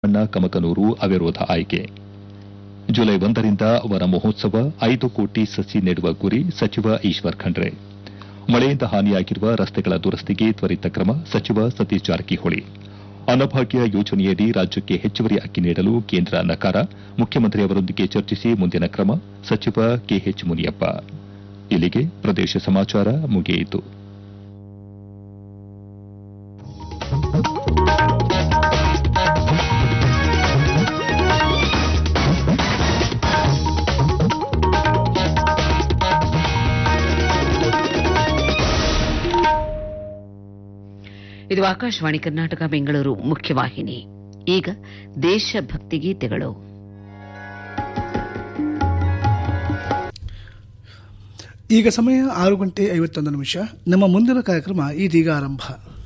ರೇವಣ್ಣ ಕಮಕನೂರು ಅವಿರೋಧ ಆಯ್ಕೆ ಜುಲೈ ಒಂದರಿಂದ ವನ ಮಹೋತ್ಸವ ಐದು ಕೋಟಿ ಸಸಿ ನೆಡುವ ಗುರಿ ಸಚಿವ ಈಶ್ವರ್ ಖಂಡ್ರೆ ಮಳೆಯಿಂದ ಹಾನಿಯಾಗಿರುವ ರಸ್ತೆಗಳ ದುರಸ್ತಿಗೆ ತ್ವರಿತ ಕ್ರಮ ಸಚಿವ ಸತೀಶ್ ಜಾರಕಿಹೊಳಿ ಅನ್ನಭಾಗ್ಯ ಯೋಜನೆಯಡಿ ರಾಜ್ಯಕ್ಕೆ ಹೆಚ್ಚುವರಿ ಅಕ್ಕಿ ನೀಡಲು ಕೇಂದ್ರ ನಕಾರ ಮುಖ್ಯಮಂತ್ರಿ ಅವರೊಂದಿಗೆ ಚರ್ಚಿಸಿ ಮುಂದಿನ ಕ್ರಮ ಸಚಿವ ಕೆಎಚ್ ಮುನಿಯಪ್ಪ ಇಲ್ಲಿಗೆ ಪ್ರದೇಶ ಸಮಾಚಾರ ಮುಗಿಯಿತು ಇದು ಆಕಾಶವಾಣಿ ಕರ್ನಾಟಕ ಬೆಂಗಳೂರು ಮುಖ್ಯವಾಹಿನಿ ಈಗ ದೇಶಭಕ್ತಿ ಗೀತೆಗಳು ಈಗ ಸಮಯ ಆರು ಗಂಟೆ ಐವತ್ತೊಂದು ನಿಮಿಷ ನಮ್ಮ ಮುಂದಿನ ಕಾರ್ಯಕ್ರಮ ಇದೀಗ ಆರಂಭ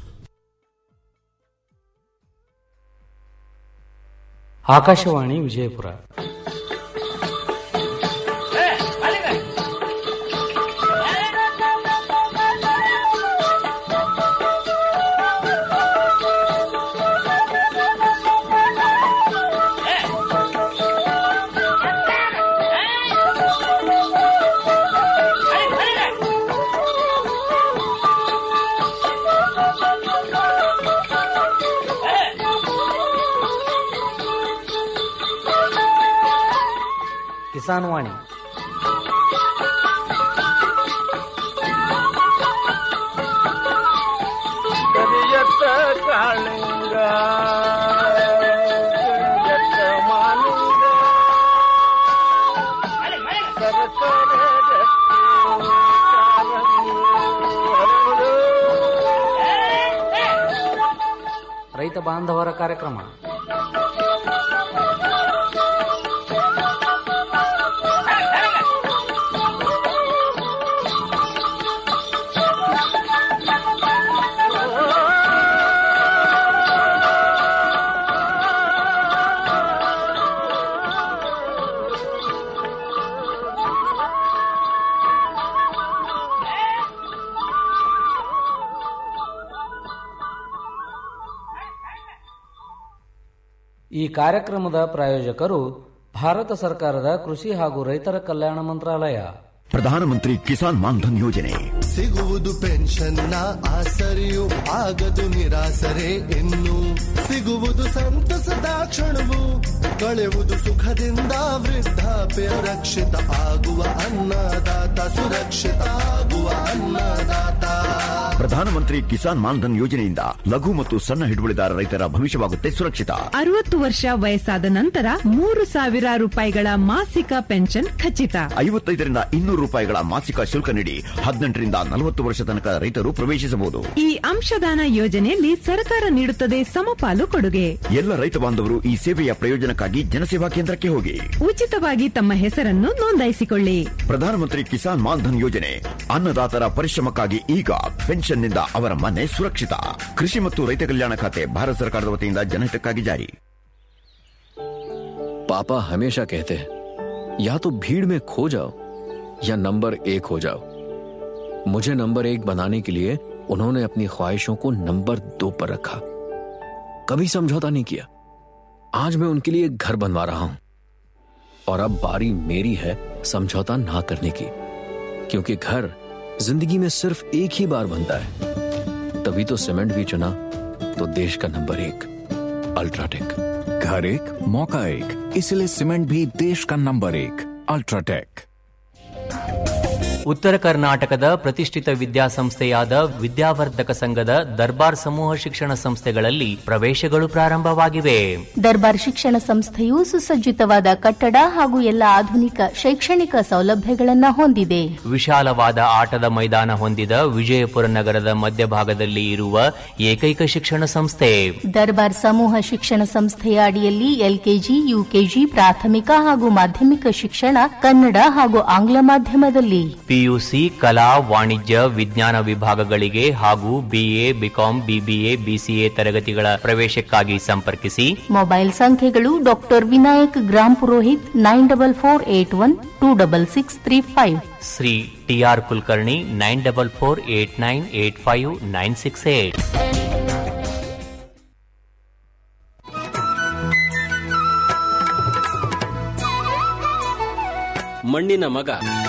ಆಕಾಶವಾಣಿ ವಿಜಯಪುರ ಕಿಸಾನ್ ವಾಣಿ ಕರಿಯತ್ತ ಕಾಳಿಂಗ ಕರಿಯತ್ತ ಮಾಲಿಂಗ ಸರಸರ ರಟ್ಟಿ ಕಾರಂಗಿ ಹರಡು. ರೈತ ಬಾಂಧವರ ಕಾರ್ಯಕ್ರಮ ಈ ಕಾರ್ಯಕ್ರಮದ ಪ್ರಾಯೋಜಕರು ಭಾರತ ಸರ್ಕಾರದ ಕೃಷಿ ಹಾಗೂ ರೈತರ ಕಲ್ಯಾಣ ಮಂತ್ರಾಲಯ ಪ್ರಧಾನಮಂತ್ರಿ ಕಿಸಾನ್ ಮಾನ್ಧನ್ ಯೋಜನೆ ಸಿಗುವುದು ಪೆನ್ಷನ್ನ ಆಸರೆಯು ಆಗದು ನಿರಾಸರೆ ಇನ್ನು ಸಿಗುವುದು ಸಂತಸದ ಕ್ಷಣವು ಕಳೆಯುವುದು ಸುಖದಿಂದ ವೃದ್ಧಾಪ್ಯ ರಕ್ಷಿತ ಆಗುವ ಅನ್ನದಾತ ಸುರಕ್ಷಿತ ಆಗುವ ಅನ್ನದಾತ ಪ್ರಧಾನಮಂತ್ರಿ ಕಿಸಾನ್ ಮಾನ್ಧನ್ ಯೋಜನೆಯಿಂದ ಲಘು ಮತ್ತು ಸಣ್ಣ ಹಿಡುವಳಿದಾರ ರೈತರ ಭವಿಷ್ಯವಾಗುತ್ತೆ ಸುರಕ್ಷಿತ ಅರವತ್ತು ವರ್ಷ ವಯಸ್ಸಾದ ನಂತರ ಮೂರು ಸಾವಿರ ರೂಪಾಯಿಗಳ ಮಾಸಿಕ ಪೆನ್ಷನ್ ಖಚಿತ ಐವತ್ತೈದರಿಂದ ಇನ್ನೂರು ರೂಪಾಯಿಗಳ ಮಾಸಿಕ ಶುಲ್ಕ ನೀಡಿ ಹದಿನೆಂಟರಿಂದ ನಲವತ್ತು ವರ್ಷ ತನಕ ರೈತರು ಪ್ರವೇಶಿಸಬಹುದು ಈ ಅಂಶದಾನ ಯೋಜನೆಯಲ್ಲಿ ಸರ್ಕಾರ ನೀಡುತ್ತದೆ ಸಮಪಾಲು ಕೊಡುಗೆ ಎಲ್ಲ ರೈತ ಬಾಂಧವರು ಈ ಸೇವೆಯ ಪ್ರಯೋಜನಕ್ಕಾಗಿ ಜನಸೇವಾ ಕೇಂದ್ರಕ್ಕೆ ಹೋಗಿ ಉಚಿತವಾಗಿ ತಮ್ಮ ಹೆಸರನ್ನು ನೋಂದಾಯಿಸಿಕೊಳ್ಳಿ ಪ್ರಧಾನಮಂತ್ರಿ ಕಿಸಾನ್ ಮಾನ್ಧನ್ ಯೋಜನೆ ಅನ್ನದಾತರ ಪರಿಶ್ರಮಕ್ಕಾಗಿ ಈಗ ಪೆನ್ಷನ್ನಿಂದ ಅವರ ಮನೆ ಸುರಕ್ಷಿತ ಕೃಷಿ ಮತ್ತು ರೈತ ಕಲ್ಯಾಣ ಖಾತೆ ಭಾರತ ಸರ್ಕಾರದ ವತಿಯಿಂದ ಜನಹಿತಕ್ಕಾಗಿ ಜಾರಿ पापा हमेशा कहते हैं या तो भीड़ में खो जाओ या नंबर एक हो जाओ मुझे नंबर एक बनाने के लिए उन्होंने अपनी ख्वाहिशों को नंबर दो पर रखा कभी समझौता नहीं किया आज मैं उनके लिए घर बनवा रहा हूं और अब बारी मेरी है समझौता ना करने की क्योंकि घर जिंदगी में सिर्फ एक ही बार बनता है तभी तो सीमेंट भी चुना तो देश का नंबर एक अल्ट्राटेक घर एक मौका एक इसलिए सीमेंट भी देश का नंबर एक अल्ट्राटेक ಉತ್ತರ ಕರ್ನಾಟಕದ ಪ್ರತಿಷ್ಠಿತ ವಿದ್ಯಾಸಂಸ್ಥೆಯಾದ ವಿದ್ಯಾವರ್ಧಕ ಸಂಘದ ದರ್ಬಾರ್ ಸಮೂಹ ಶಿಕ್ಷಣ ಸಂಸ್ಥೆಗಳಲ್ಲಿ ಪ್ರವೇಶಗಳು ಪ್ರಾರಂಭವಾಗಿವೆ ದರ್ಬಾರ್ ಶಿಕ್ಷಣ ಸಂಸ್ಥೆಯು ಸುಸಜ್ಜಿತವಾದ ಕಟ್ಟಡ ಹಾಗೂ ಎಲ್ಲ ಆಧುನಿಕ ಶೈಕ್ಷಣಿಕ ಸೌಲಭ್ಯಗಳನ್ನು ಹೊಂದಿದೆ ವಿಶಾಲವಾದ ಆಟದ ಮೈದಾನ ಹೊಂದಿದ ವಿಜಯಪುರ ನಗರದ ಮಧ್ಯಭಾಗದಲ್ಲಿ ಇರುವ ಏಕೈಕ ಶಿಕ್ಷಣ ಸಂಸ್ಥೆ ದರ್ಬಾರ್ ಸಮೂಹ ಶಿಕ್ಷಣ ಸಂಸ್ಥೆಯ ಅಡಿಯಲ್ಲಿ ಎಲ್ಕೆಜಿ ಯುಕೆಜಿ ಪ್ರಾಥಮಿಕ ಹಾಗೂ ಮಾಧ್ಯಮಿಕ ಶಿಕ್ಷಣ ಕನ್ನಡ ಹಾಗೂ ಆಂಗ್ಲ ಮಾಧ್ಯಮದಲ್ಲಿ ಪಿಯುಸಿ ಕಲಾ ವಾಣಿಜ್ಯ ವಿಜ್ಞಾನ ವಿಭಾಗಗಳಿಗೆ ಹಾಗೂ ಬಿಎ ಬಿಕಾಂ ಬಿಬಿಎ ಬಿಸಿಎ ತರಗತಿಗಳ ಪ್ರವೇಶಕ್ಕಾಗಿ ಸಂಪರ್ಕಿಸಿ ಮೊಬೈಲ್ ಸಂಖ್ಯೆಗಳು doctor Vinayak Grampurohit nine double four eight one two double six three five Shri TR Kulkarni nine double four eight nine eight five nine six eight ಮಣ್ಣಿನ ಮಗ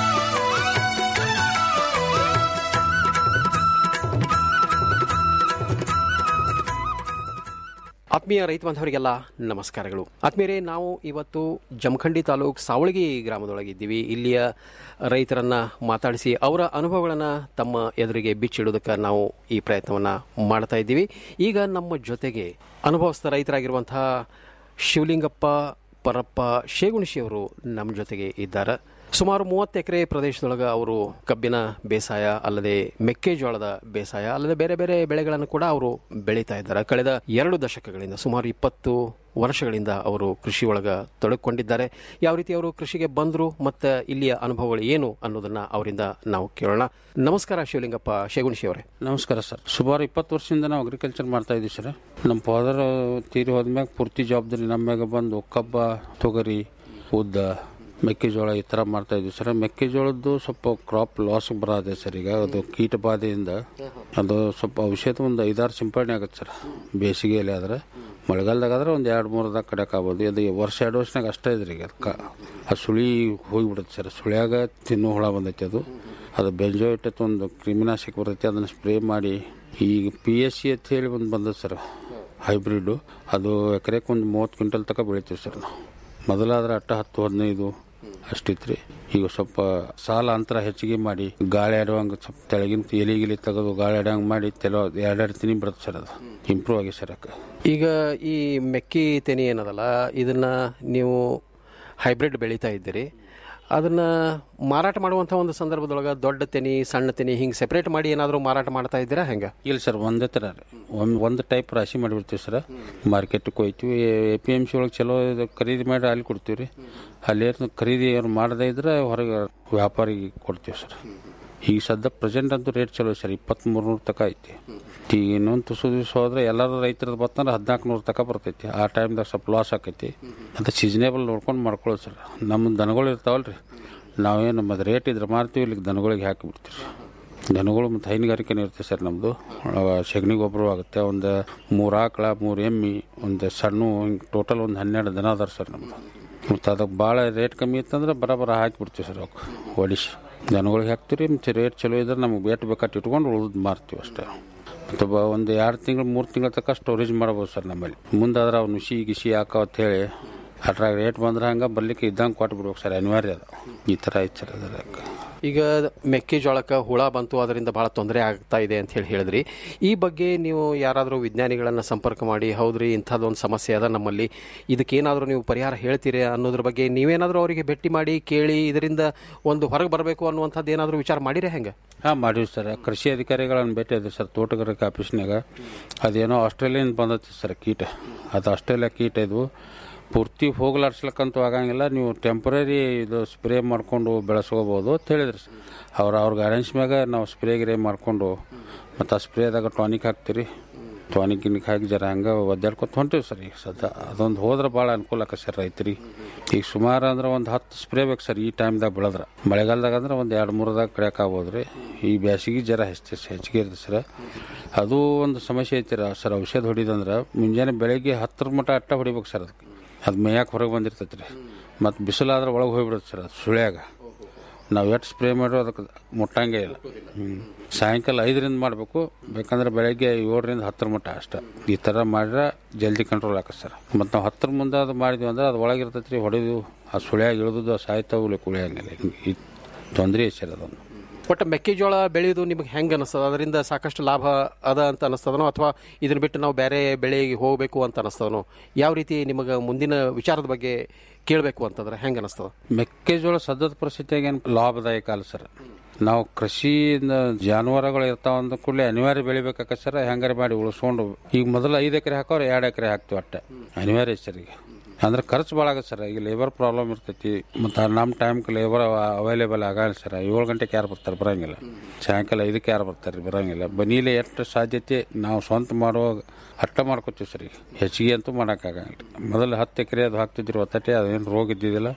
ಆತ್ಮೀಯ ರೈತ ಬಾಂಧವರಿಗೆಲ್ಲ ನಮಸ್ಕಾರಗಳು ಆತ್ಮೀಯರೇ ನಾವು ಇವತ್ತು ಜಮಖಂಡಿ ತಾಲೂಕು ಸಾವಳಗಿ ಗ್ರಾಮದೊಳಗಿದ್ದೀವಿ ಇಲ್ಲಿಯ ರೈತರನ್ನ ಮಾತಾಡಿಸಿ ಅವರ ಅನುಭವಗಳನ್ನು ತಮ್ಮ ಎದುರಿಗೆ ಬಿಚ್ಚಿಡೋದಕ್ಕೆ ನಾವು ಈ ಪ್ರಯತ್ನವನ್ನು ಮಾಡ್ತಾ ಇದ್ದೀವಿ ಈಗ ನಮ್ಮ ಜೊತೆಗೆ ಅನುಭವಸ್ಥ ರೈತರಾಗಿರುವಂತಹ ಶಿವಲಿಂಗಪ್ಪ ಪರಪ್ಪ ಶೇಗುಣಿಶಿ ಅವರು ನಮ್ಮ ಜೊತೆಗೆ ಇದ್ದಾರೆ ಸುಮಾರು ಮೂವತ್ತು ಎಕರೆ ಪ್ರದೇಶದೊಳಗೆ ಅವರು ಕಬ್ಬಿನ ಬೇಸಾಯ ಅಲ್ಲದೆ ಮೆಕ್ಕೆಜೋಳದ ಬೇಸಾಯ ಅಲ್ಲದೆ ಬೇರೆ ಬೇರೆ ಬೆಳೆಗಳನ್ನು ಕೂಡ ಅವರು ಬೆಳೀತಾ ಇದ್ದಾರೆ ಕಳೆದ ಎರಡು ದಶಕಗಳಿಂದ ಸುಮಾರು ಇಪ್ಪತ್ತು ವರ್ಷಗಳಿಂದ ಅವರು ಕೃಷಿ ಒಳಗ ತೊಡಗಿಕೊಂಡಿದ್ದಾರೆ ಯಾವ ರೀತಿ ಅವರು ಕೃಷಿಗೆ ಬಂದರು ಮತ್ತು ಇಲ್ಲಿಯ ಅನುಭವಗಳು ಏನು ಅನ್ನೋದನ್ನ ಅವರಿಂದ ನಾವು ಕೇಳೋಣ ನಮಸ್ಕಾರ ಶಿವಲಿಂಗಪ್ಪ ಶೇಗುಣಿಶಿ ಅವರೇ ನಮಸ್ಕಾರ ಸರ್ ಸುಮಾರು ಇಪ್ಪತ್ತು ವರ್ಷದಿಂದ ನಾವು ಅಗ್ರಿಕಲ್ಚರ್ ಮಾಡ್ತಾ ಇದ್ದೀವಿ ಸರ್ ನಮ್ಮ ಫಾದರ್ ತೀರಿ ಹೋದ್ಮ್ಯಾಗ ಪೂರ್ತಿ ಜವಾಬ್ದಾರಿ ನಮ್ಮ ಮ್ಯಾಗ ಬಂದು ಕಬ್ಬ ತೊಗರಿ ಉದ್ದ ಮೆಕ್ಕೆಜೋಳ ಈ ಥರ ಮಾಡ್ತಾ ಇದ್ವಿ ಸರ್ ಮೆಕ್ಕೆಜೋಳದ್ದು ಸ್ವಲ್ಪ ಕ್ರಾಪ್ ಲಾಸ್ ಬರದೆ ಸರ್ ಈಗ ಅದು ಕೀಟ ಬಾಧೆಯಿಂದ ಅದು ಸ್ವಲ್ಪ ಔಷಧ ಒಂದು ಐದಾರು ಸಿಂಪಡಣೆ ಆಗುತ್ತೆ ಸರ್ ಬೇಸಿಗೆಯಲ್ಲಿ ಆದ್ರೆ ಮಳೆಗಾಲದಾಗ ಆದ್ರೆ ಒಂದು ಎರಡು ಮೂರದಾಗ ಕಡೆಕ್ ಆಗ್ಬೋದು ಅದು ವರ್ಷ ಎರಡು ವರ್ಷನಾಗ ಅಷ್ಟೇ ಇದ್ರಿ ಈಗ ಅದಕ್ಕೆ ಆ ಸುಳಿ ಹೋಗಿಬಿಡುತ್ತೆ ಸರ್ ಸುಳಿಯಾಗ ತಿನ್ನೋ ಹುಳ ಬಂದೈತೆ ಅದು ಅದು ಬೆಂಜೋಯಿಟ್ ಒಂದು ಕ್ರಿಮಿನಾಶಕ ಬರ್ತೈತೆ ಅದನ್ನು ಸ್ಪ್ರೇ ಮಾಡಿ ಈಗ ಪಿ ಎಸ್ ಸಿ ಅಂತ ಹೇಳಿ ಒಂದು ಬಂದದ್ದು ಸರ್ ಹೈಬ್ರಿಡ್ಡು ಅದು ಎಕರೆಗೆ ಒಂದು ಮೂವತ್ತು ಕ್ವಿಂಟಲ್ ತನಕ ಬೆಳಿತೀವಿ ಸರ್ ನಾವು ಮೊದಲಾದ್ರೆ ಅಟ್ಟ ಹತ್ತು ಹದಿನೈದು ಅಷ್ಟಿತ್ರಿ ಈಗ ಸ್ವಲ್ಪ ಸಾಲ ಅಂತರ ಹೆಚ್ಚಿಗೆ ಮಾಡಿ ಗಾಳಿ ಆಡುವಂಗೆ ಸ್ವಲ್ಪ ತೆಳಗಿನ ಎಲಿ ಗಿಲಿ ತೆಗೆದು ಗಾಳಿ ಆಡುವಂಗೆ ಮಾಡಿ ತೆಲ ಎರಡೆರಡು ತಿನಿ ಬರುತ್ತೆ ಸರ್ ಅದು ಇಂಪ್ರೂವ್ ಆಗಿ ಸರ್ ಅಕ್ಕ ಈಗ ಈ ಮೆಕ್ಕಿ ತೆನಿ ಏನದಲ್ಲ ಇದನ್ನ ನೀವು ಹೈಬ್ರಿಡ್ ಬೆಳೀತಾ ಇದ್ದೀರಿ ಅದನ್ನ ಮಾರಾಟ ಮಾಡುವಂಥ ಒಂದು ಸಂದರ್ಭದೊಳಗೆ ದೊಡ್ಡ ತೆನಿ ಸಣ್ಣ ತೆನಿ ಹಿಂಗೆ ಸೆಪರೇಟ್ ಮಾಡಿ ಏನಾದರೂ ಮಾರಾಟ ಮಾಡ್ತಾ ಇದ್ದೀರಾ ಹೆಂಗೆ ಇಲ್ಲ ಸರ್ ಒಂದೇ ಥರ ಒಂದು ಒಂದು ಟೈಪ್ ರಾಶಿ ಮಾಡಿಬಿಡ್ತೀವಿ ಸರ್ ಮಾರ್ಕೆಟ್ಗೆ ಹೋಯ್ತೀವಿ ಎ ಪಿ ಎಮ್ ಸಿ ಒಳಗೆ ಚಲೋ ಇದು ಖರೀದಿ ಮಾಡಿ ಅಲ್ಲಿ ಕೊಡ್ತೀವಿ ರೀ ಅಲ್ಲಿ ಏನು ಖರೀದಿ ಅವ್ರು ಮಾಡದೇ ಇದ್ರೆ ಹೊರಗೆ ವ್ಯಾಪಾರಿಗೆ ಕೊಡ್ತೀವಿ ಸರ್ ಈಗ ಸದ್ಯ ಪ್ರೆಸೆಂಟ್ ಅಂತೂ ರೇಟ್ ಚಲೋ ಸರ್ ಇಪ್ಪತ್ತ್ಮೂರು ನೂರು ತಕ ಐತಿ ಈಗ ಇನ್ನೊಂದು ತುಸು ದಿವಸ ಹೋದ್ರೆ ಎಲ್ಲರೂ ರೈತರದ್ದು ಬತ್ತಂದ್ರೆ ಹದಿನಾಲ್ಕು ನೂರು ತಕ ಬರ್ತೈತಿ ಆ ಟೈಮ್ದಾಗ ಸ್ವಲ್ಪ ಲಾಸ್ ಆಕೈತಿ ಅದು ಸೀಸನೇಬಲ್ ನೋಡ್ಕೊಂಡು ಮಾಡ್ಕೊಳ್ಳೋದು ಸರ್ ನಮ್ಮ ದನಗಳು ಇರ್ತಾವಲ್ಲ ರೀ ನಾವೇನು ಮತ್ತು ರೇಟ್ ಇದ್ರೆ ಮಾರ್ತೀವಿ ಇಲ್ಲಿಗೆ ದನಗಳಿಗೆ ಹಾಕಿಬಿಡ್ತೀವಿ ದನಗಳು ಮತ್ತು ಹೈನುಗಾರಿಕೆನೂ ಇರುತ್ತೆ ಸರ್ ನಮ್ಮದು ಸಗಣಿ ಗೊಬ್ಬರ ಆಗುತ್ತೆ ಒಂದು ಮೂರು ಆಕಳ ಮೂರು ಎಮ್ಮಿ ಒಂದು ಸಣ್ಣ ಹಿಂಗೆ ಟೋಟಲ್ ಒಂದು ಹನ್ನೆರಡು ದನ ಅದಾರ ಸರ್ ನಮ್ಮದು ಮತ್ತು ಅದಕ್ಕೆ ಭಾಳ ರೇಟ್ ಕಮ್ಮಿ ಇತ್ತಂದ್ರೆ ಬರೋಬ್ಬರ ಹಾಕಿಬಿಡ್ತೀವಿ ಸರ್ ಅವಕ್ಕೆ ಹೊಡಿಸಿ ದನಗಳಿಗೆ ಹಾಕ್ತೀವಿ ಮತ್ತು ರೇಟ್ ಚಲೋ ಇದ್ರೆ ನಮಗೆ ಬೇಟ್ ಬೇಕಾಟ್ ಇಟ್ಕೊಂಡು ಉಳಿದು ಮಾರ್ತೀವಿ ಅಷ್ಟೇ ಮತ್ತು ಬ ಒಂದು ಎರಡು ತಿಂಗಳು ಮೂರು ತಿಂಗಳ ತನಕ ಸ್ಟೋರೇಜ್ ಮಾಡ್ಬೋದು ಸರ್ ನಮ್ಮಲ್ಲಿ ಮುಂದಾದ್ರೆ ಅವ್ನು ನುಸಿ ಗಿಸಿ ಹಾಕೋ ಅಂತ ಹೇಳಿ ಅದ್ರಾಗ ರೇಟ್ ಬಂದ್ರೆ ಹಂಗೆ ಬರ್ಲಿಕ್ಕೆ ಇದ್ದಂಗೆ ಕೊಟ್ಟು ಬಿಡ್ಬೇಕು ಸರ್ ಅನಿವಾರ್ಯ ಅದು ಈ ಥರ ಐತೆ ಸರ್ ಅದಕ್ಕೆ ಈಗ ಮೆಕ್ಕೆಜೋಳಕ್ಕೆ ಹುಳ ಬಂತು ಅದರಿಂದ ಬಹಳ ತೊಂದರೆ ಆಗ್ತಾ ಇದೆ ಅಂತ ಹೇಳಿ ಹೇಳಿದ್ರಿ ಈ ಬಗ್ಗೆ ನೀವು ಯಾರಾದರೂ ವಿಜ್ಞಾನಿಗಳನ್ನು ಸಂಪರ್ಕ ಮಾಡಿ ಹೌದ್ರಿ ಇಂಥದ್ದೊಂದು ಸಮಸ್ಯೆ ಅದ ನಮ್ಮಲ್ಲಿ ಇದಕ್ಕೇನಾದರೂ ನೀವು ಪರಿಹಾರ ಹೇಳ್ತೀರಿ ಅನ್ನೋದ್ರ ಬಗ್ಗೆ ನೀವೇನಾದರೂ ಅವರಿಗೆ ಭೇಟಿ ಮಾಡಿ ಕೇಳಿ ಇದರಿಂದ ಒಂದು ಹೊರಗೆ ಬರಬೇಕು ಅನ್ನುವಂಥದ್ದು ಏನಾದರೂ ವಿಚಾರ ಮಾಡಿರಿ ಹೆಂಗೆ ಹಾಂ ಮಾಡೀವಿ ಸರ್ ಕೃಷಿ ಅಧಿಕಾರಿಗಳನ್ನು ಭೇಟಿ ಆದ್ವಿ ಸರ್ ತೋಟಗಾರಿಕೆ ಆಫೀಸ್ನಾಗ ಅದೇನೋ ಆಸ್ಟ್ರೇಲಿಯಿಂದ ಬಂದೈತಿ ಸರ್ ಕೀಟ ಅದು ಆಸ್ಟ್ರೇಲಿಯಾ ಕೀಟ ಇದು ಪೂರ್ತಿ ಹೋಗ್ಲಾಡ್ಸ್ಲಕ್ಕಂತೂ ಆಗಂಗಿಲ್ಲ ನೀವು ಟೆಂಪ್ರರಿ ಇದು ಸ್ಪ್ರೇ ಮಾಡಿಕೊಂಡು ಬೆಳೆಸ್ಕೋಬೋದು ಅಂತ ಹೇಳಿದ್ರು ಸರ್ ಅವ್ರು ಅವ್ರ ಅರೇಂಜ್ ಮ್ಯಾಗ ನಾವು ಸ್ಪ್ರೇ ಗಿರೇ ಮಾಡಿಕೊಂಡು ಮತ್ತು ಆ ಸ್ಪ್ರೇದಾಗ ಟಾನಿಕ್ ಹಾಕ್ತೀರಿ ಟಾನಿಕ್ ಗಿನಿಕ್ ಹಾಕಿ ಜರ ಹಂಗೆ ಒದ್ದಾಡ್ಕೊತ ಹೊಂಟೀವಿ ಸರ್ ಈಗ ಸದ್ಯ ಅದೊಂದು ಹೋದ್ರೆ ಭಾಳ ಅನುಕೂಲ ಆಕ ಸರ್ ರೈತರಿಗೆ ಈಗ ಸುಮಾರು ಅಂದ್ರೆ ಒಂದು ಹತ್ತು ಸ್ಪ್ರೇ ಬೇಕು ಸರ್ ಈ ಟೈಮ್ದಾಗ ಬೆಳೆದ್ರೆ ಮಳೆಗಾಲದಾಗ ಅಂದ್ರೆ ಒಂದು ಎರಡು ಮೂರದಾಗ ಕಡಿಯಕ್ಕೆ ಆಗ್ಬೋದು ರೀ ಈ ಬ್ಯಾಸಿಗೆ ಜರ ಹೆಚ್ಚು ಹೆಚ್ಚಿಗೆ ಇರ್ತದೆ ಸರ್ ಅದು ಒಂದು ಸಮಸ್ಯೆ ಐತಿ ಸರ್ ಔಷಧ ಹೊಡಿದಂದ್ರೆ ಮುಂಜಾನೆ ಬೆಳಗ್ಗೆ ಹತ್ತರ ಮಟ್ಟ ಅಟ್ಟ ಹೊಡಿಬೇಕು ಸರ್ ಅದಕ್ಕೆ ಅದು ಮೇಯಕ್ಕೆ ಹೊರಗೆ ಬಂದಿರ್ತೈತೆ ರೀ ಮತ್ತು ಬಿಸಿಲಾದ್ರೆ ಒಳಗೆ ಹೋಗ್ಬಿಡುತ್ತೆ ಸರ್ ಅದು ಸುಳ್ಯಾಗ ನಾವು ಎಷ್ಟು ಸ್ಪ್ರೇ ಮಾಡೋ ಅದಕ್ಕೆ ಮುಟ್ಟಂಗೆ ಇಲ್ಲ ಹ್ಞೂ ಸಾಯಂಕಾಲ ಐದರಿಂದ ಮಾಡಬೇಕು ಬೇಕಂದ್ರೆ ಬೆಳಗ್ಗೆ ಏಳರಿಂದ ಹತ್ತರ ಮಟ್ಟ ಅಷ್ಟೇ ಈ ಥರ ಮಾಡಿದ್ರೆ ಜಲ್ದಿ ಕಂಟ್ರೋಲ್ ಆಕತ್ತೆ ಸರ್ ಮತ್ತು ನಾವು ಹತ್ತರ ಮುಂದೆ ಅದು ಮಾಡಿದ್ವಿ ಅಂದ್ರೆ ಅದು ಒಳಗಿರ್ತೈತೆ ರೀ ಹೊಡೆದು ಆ ಸುಳ್ಯಾಗ ಇಳಿದು ಸಾಯ್ತಾವು ಕುಳಿಯಂಗಿಲ್ಲ ಈ ತೊಂದರೆ ಐತೆ ಸರ್ ಅದೊಂದು ಒಟ್ಟು ಮೆಕ್ಕೆಜೋಳ ಬೆಳೆಯೋದು ನಿಮಗೆ ಹೆಂಗೆ ಅನಿಸ್ತದ ಅದರಿಂದ ಸಾಕಷ್ಟು ಲಾಭ ಅದ ಅಂತ ಅನಿಸ್ತದನೋ ಅಥವಾ ಇದನ್ನ ಬಿಟ್ಟು ನಾವು ಬೇರೆ ಬೆಳೆಗೆ ಹೋಗಬೇಕು ಅಂತ ಅನಿಸ್ತದನೋ ಯಾವ ರೀತಿ ನಿಮಗೆ ಮುಂದಿನ ವಿಚಾರದ ಬಗ್ಗೆ ಕೇಳಬೇಕು ಅಂತಂದ್ರೆ ಹೆಂಗೆ ಅನಿಸ್ತದ ಮೆಕ್ಕೆಜೋಳ ಸದ್ಯದ ಪರಿಸ್ಥಿತಿಯಾಗ ಏನು ಲಾಭದಾಯಕ ಅಲ್ಲ ಸರ್ ನಾವು ಕೃಷಿಯಿಂದ ಜಾನುವಾರುಗಳು ಇರ್ತಾವ ಅಂದ ಕೂಡಲೇ ಅನಿವಾರ್ಯ ಬೆಳಿಬೇಕಾಕ ಸರ್ ಹೆಂಗಾರೆ ಮಾಡಿ ಉಳಿಸ್ಕೊಂಡು ಈಗ ಮೊದಲು ಐದು ಎಕರೆ ಹಾಕೋರು ಎರಡು ಎಕರೆ ಹಾಕ್ತೀವಿ ಅಟ್ಟೆ ಅನಿವಾರ್ಯ ಸರ್ ಈಗ ಅಂದ್ರೆ ಖರ್ಚು ಭಾಳ ಆಗುತ್ತೆ ಸರ್ ಈಗ ಲೇಬರ್ ಪ್ರಾಬ್ಲಮ್ ಇರ್ತೈತಿ ಮತ್ತು ನಮ್ಮ ಟೈಮ್ಗೆ ಲೇಬರ್ ಅವೈಲೇಬಲ್ ಆಗಲ್ಲ ಸರ್ ಏಳು ಗಂಟೆಗೆ ಯಾರು ಬರ್ತಾರೆ ಬರೋಂಗಿಲ್ಲ ಸಾಯಂಕಾಲ ಐದಕ್ಕೆ ಯಾರು ಬರ್ತಾರೆ ಬರೋಂಗಿಲ್ಲ ಬನೀಲೆ ಎಷ್ಟು ಸಾಧ್ಯತೆ ನಾವು ಸ್ವಂತ ಮಾಡುವಾಗ ಅಟ್ಟ ಮಾಡ್ಕೋತೀವಿ ಸರ್ ಈಗ ಹೆಚ್ಚಿಗೆ ಅಂತೂ ಮಾಡೋಕ್ಕಾಗಂಗಿಲ್ಲ ಮೊದಲು ಹತ್ತು ಎಕರೆ ಅದು ಹಾಕ್ತಿದ್ರು ಒತ್ತಟ್ಟೆ ಅದೇನು ರೋಗ ಇದ್ದಿದ್ದಿಲ್ಲ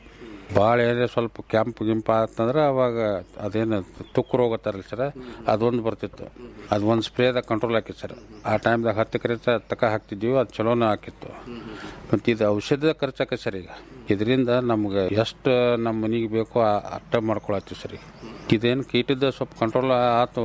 ಭಾಳ ಏನೇ ಸ್ವಲ್ಪ ಕೆಂಪು ಗಿಂಪ ಆತಂದ್ರೆ ಅವಾಗ ಅದೇನು ತುಕ್ಕು ರೋಗ ತರಲಿ ಸರ್ ಅದೊಂದು ಬರ್ತಿತ್ತು ಅದು ಒಂದು ಸ್ಪ್ರೇದಾಗ ಕಂಟ್ರೋಲ್ ಹಾಕಿತ್ತು ಸರ್ ಆ ಟೈಮ್ದಾಗ ಹತ್ತು ಎಕರೆ ತಕ ಹಾಕ್ತಿದ್ವಿ ಅದು ಚಲೋನ ಹಾಕಿತ್ತು ಮತ್ತು ಇದು ಔಷಧದ ಖರ್ಚು ಆಕೈತೆ ಸರ್ ಈಗ ಇದರಿಂದ ನಮ್ಗೆ ಎಷ್ಟು ನಮ್ಮ ಮನೆಗೆ ಬೇಕೋ ಆ- ಅಟ್ಟ ಮಾಡ್ಕೊಳತ್ತೀವಿ ಸರ್ ಈಗ ಇದೇನು ಕೀಟದ ಸ್ವಲ್ಪ ಕಂಟ್ರೋಲ್ ಆತು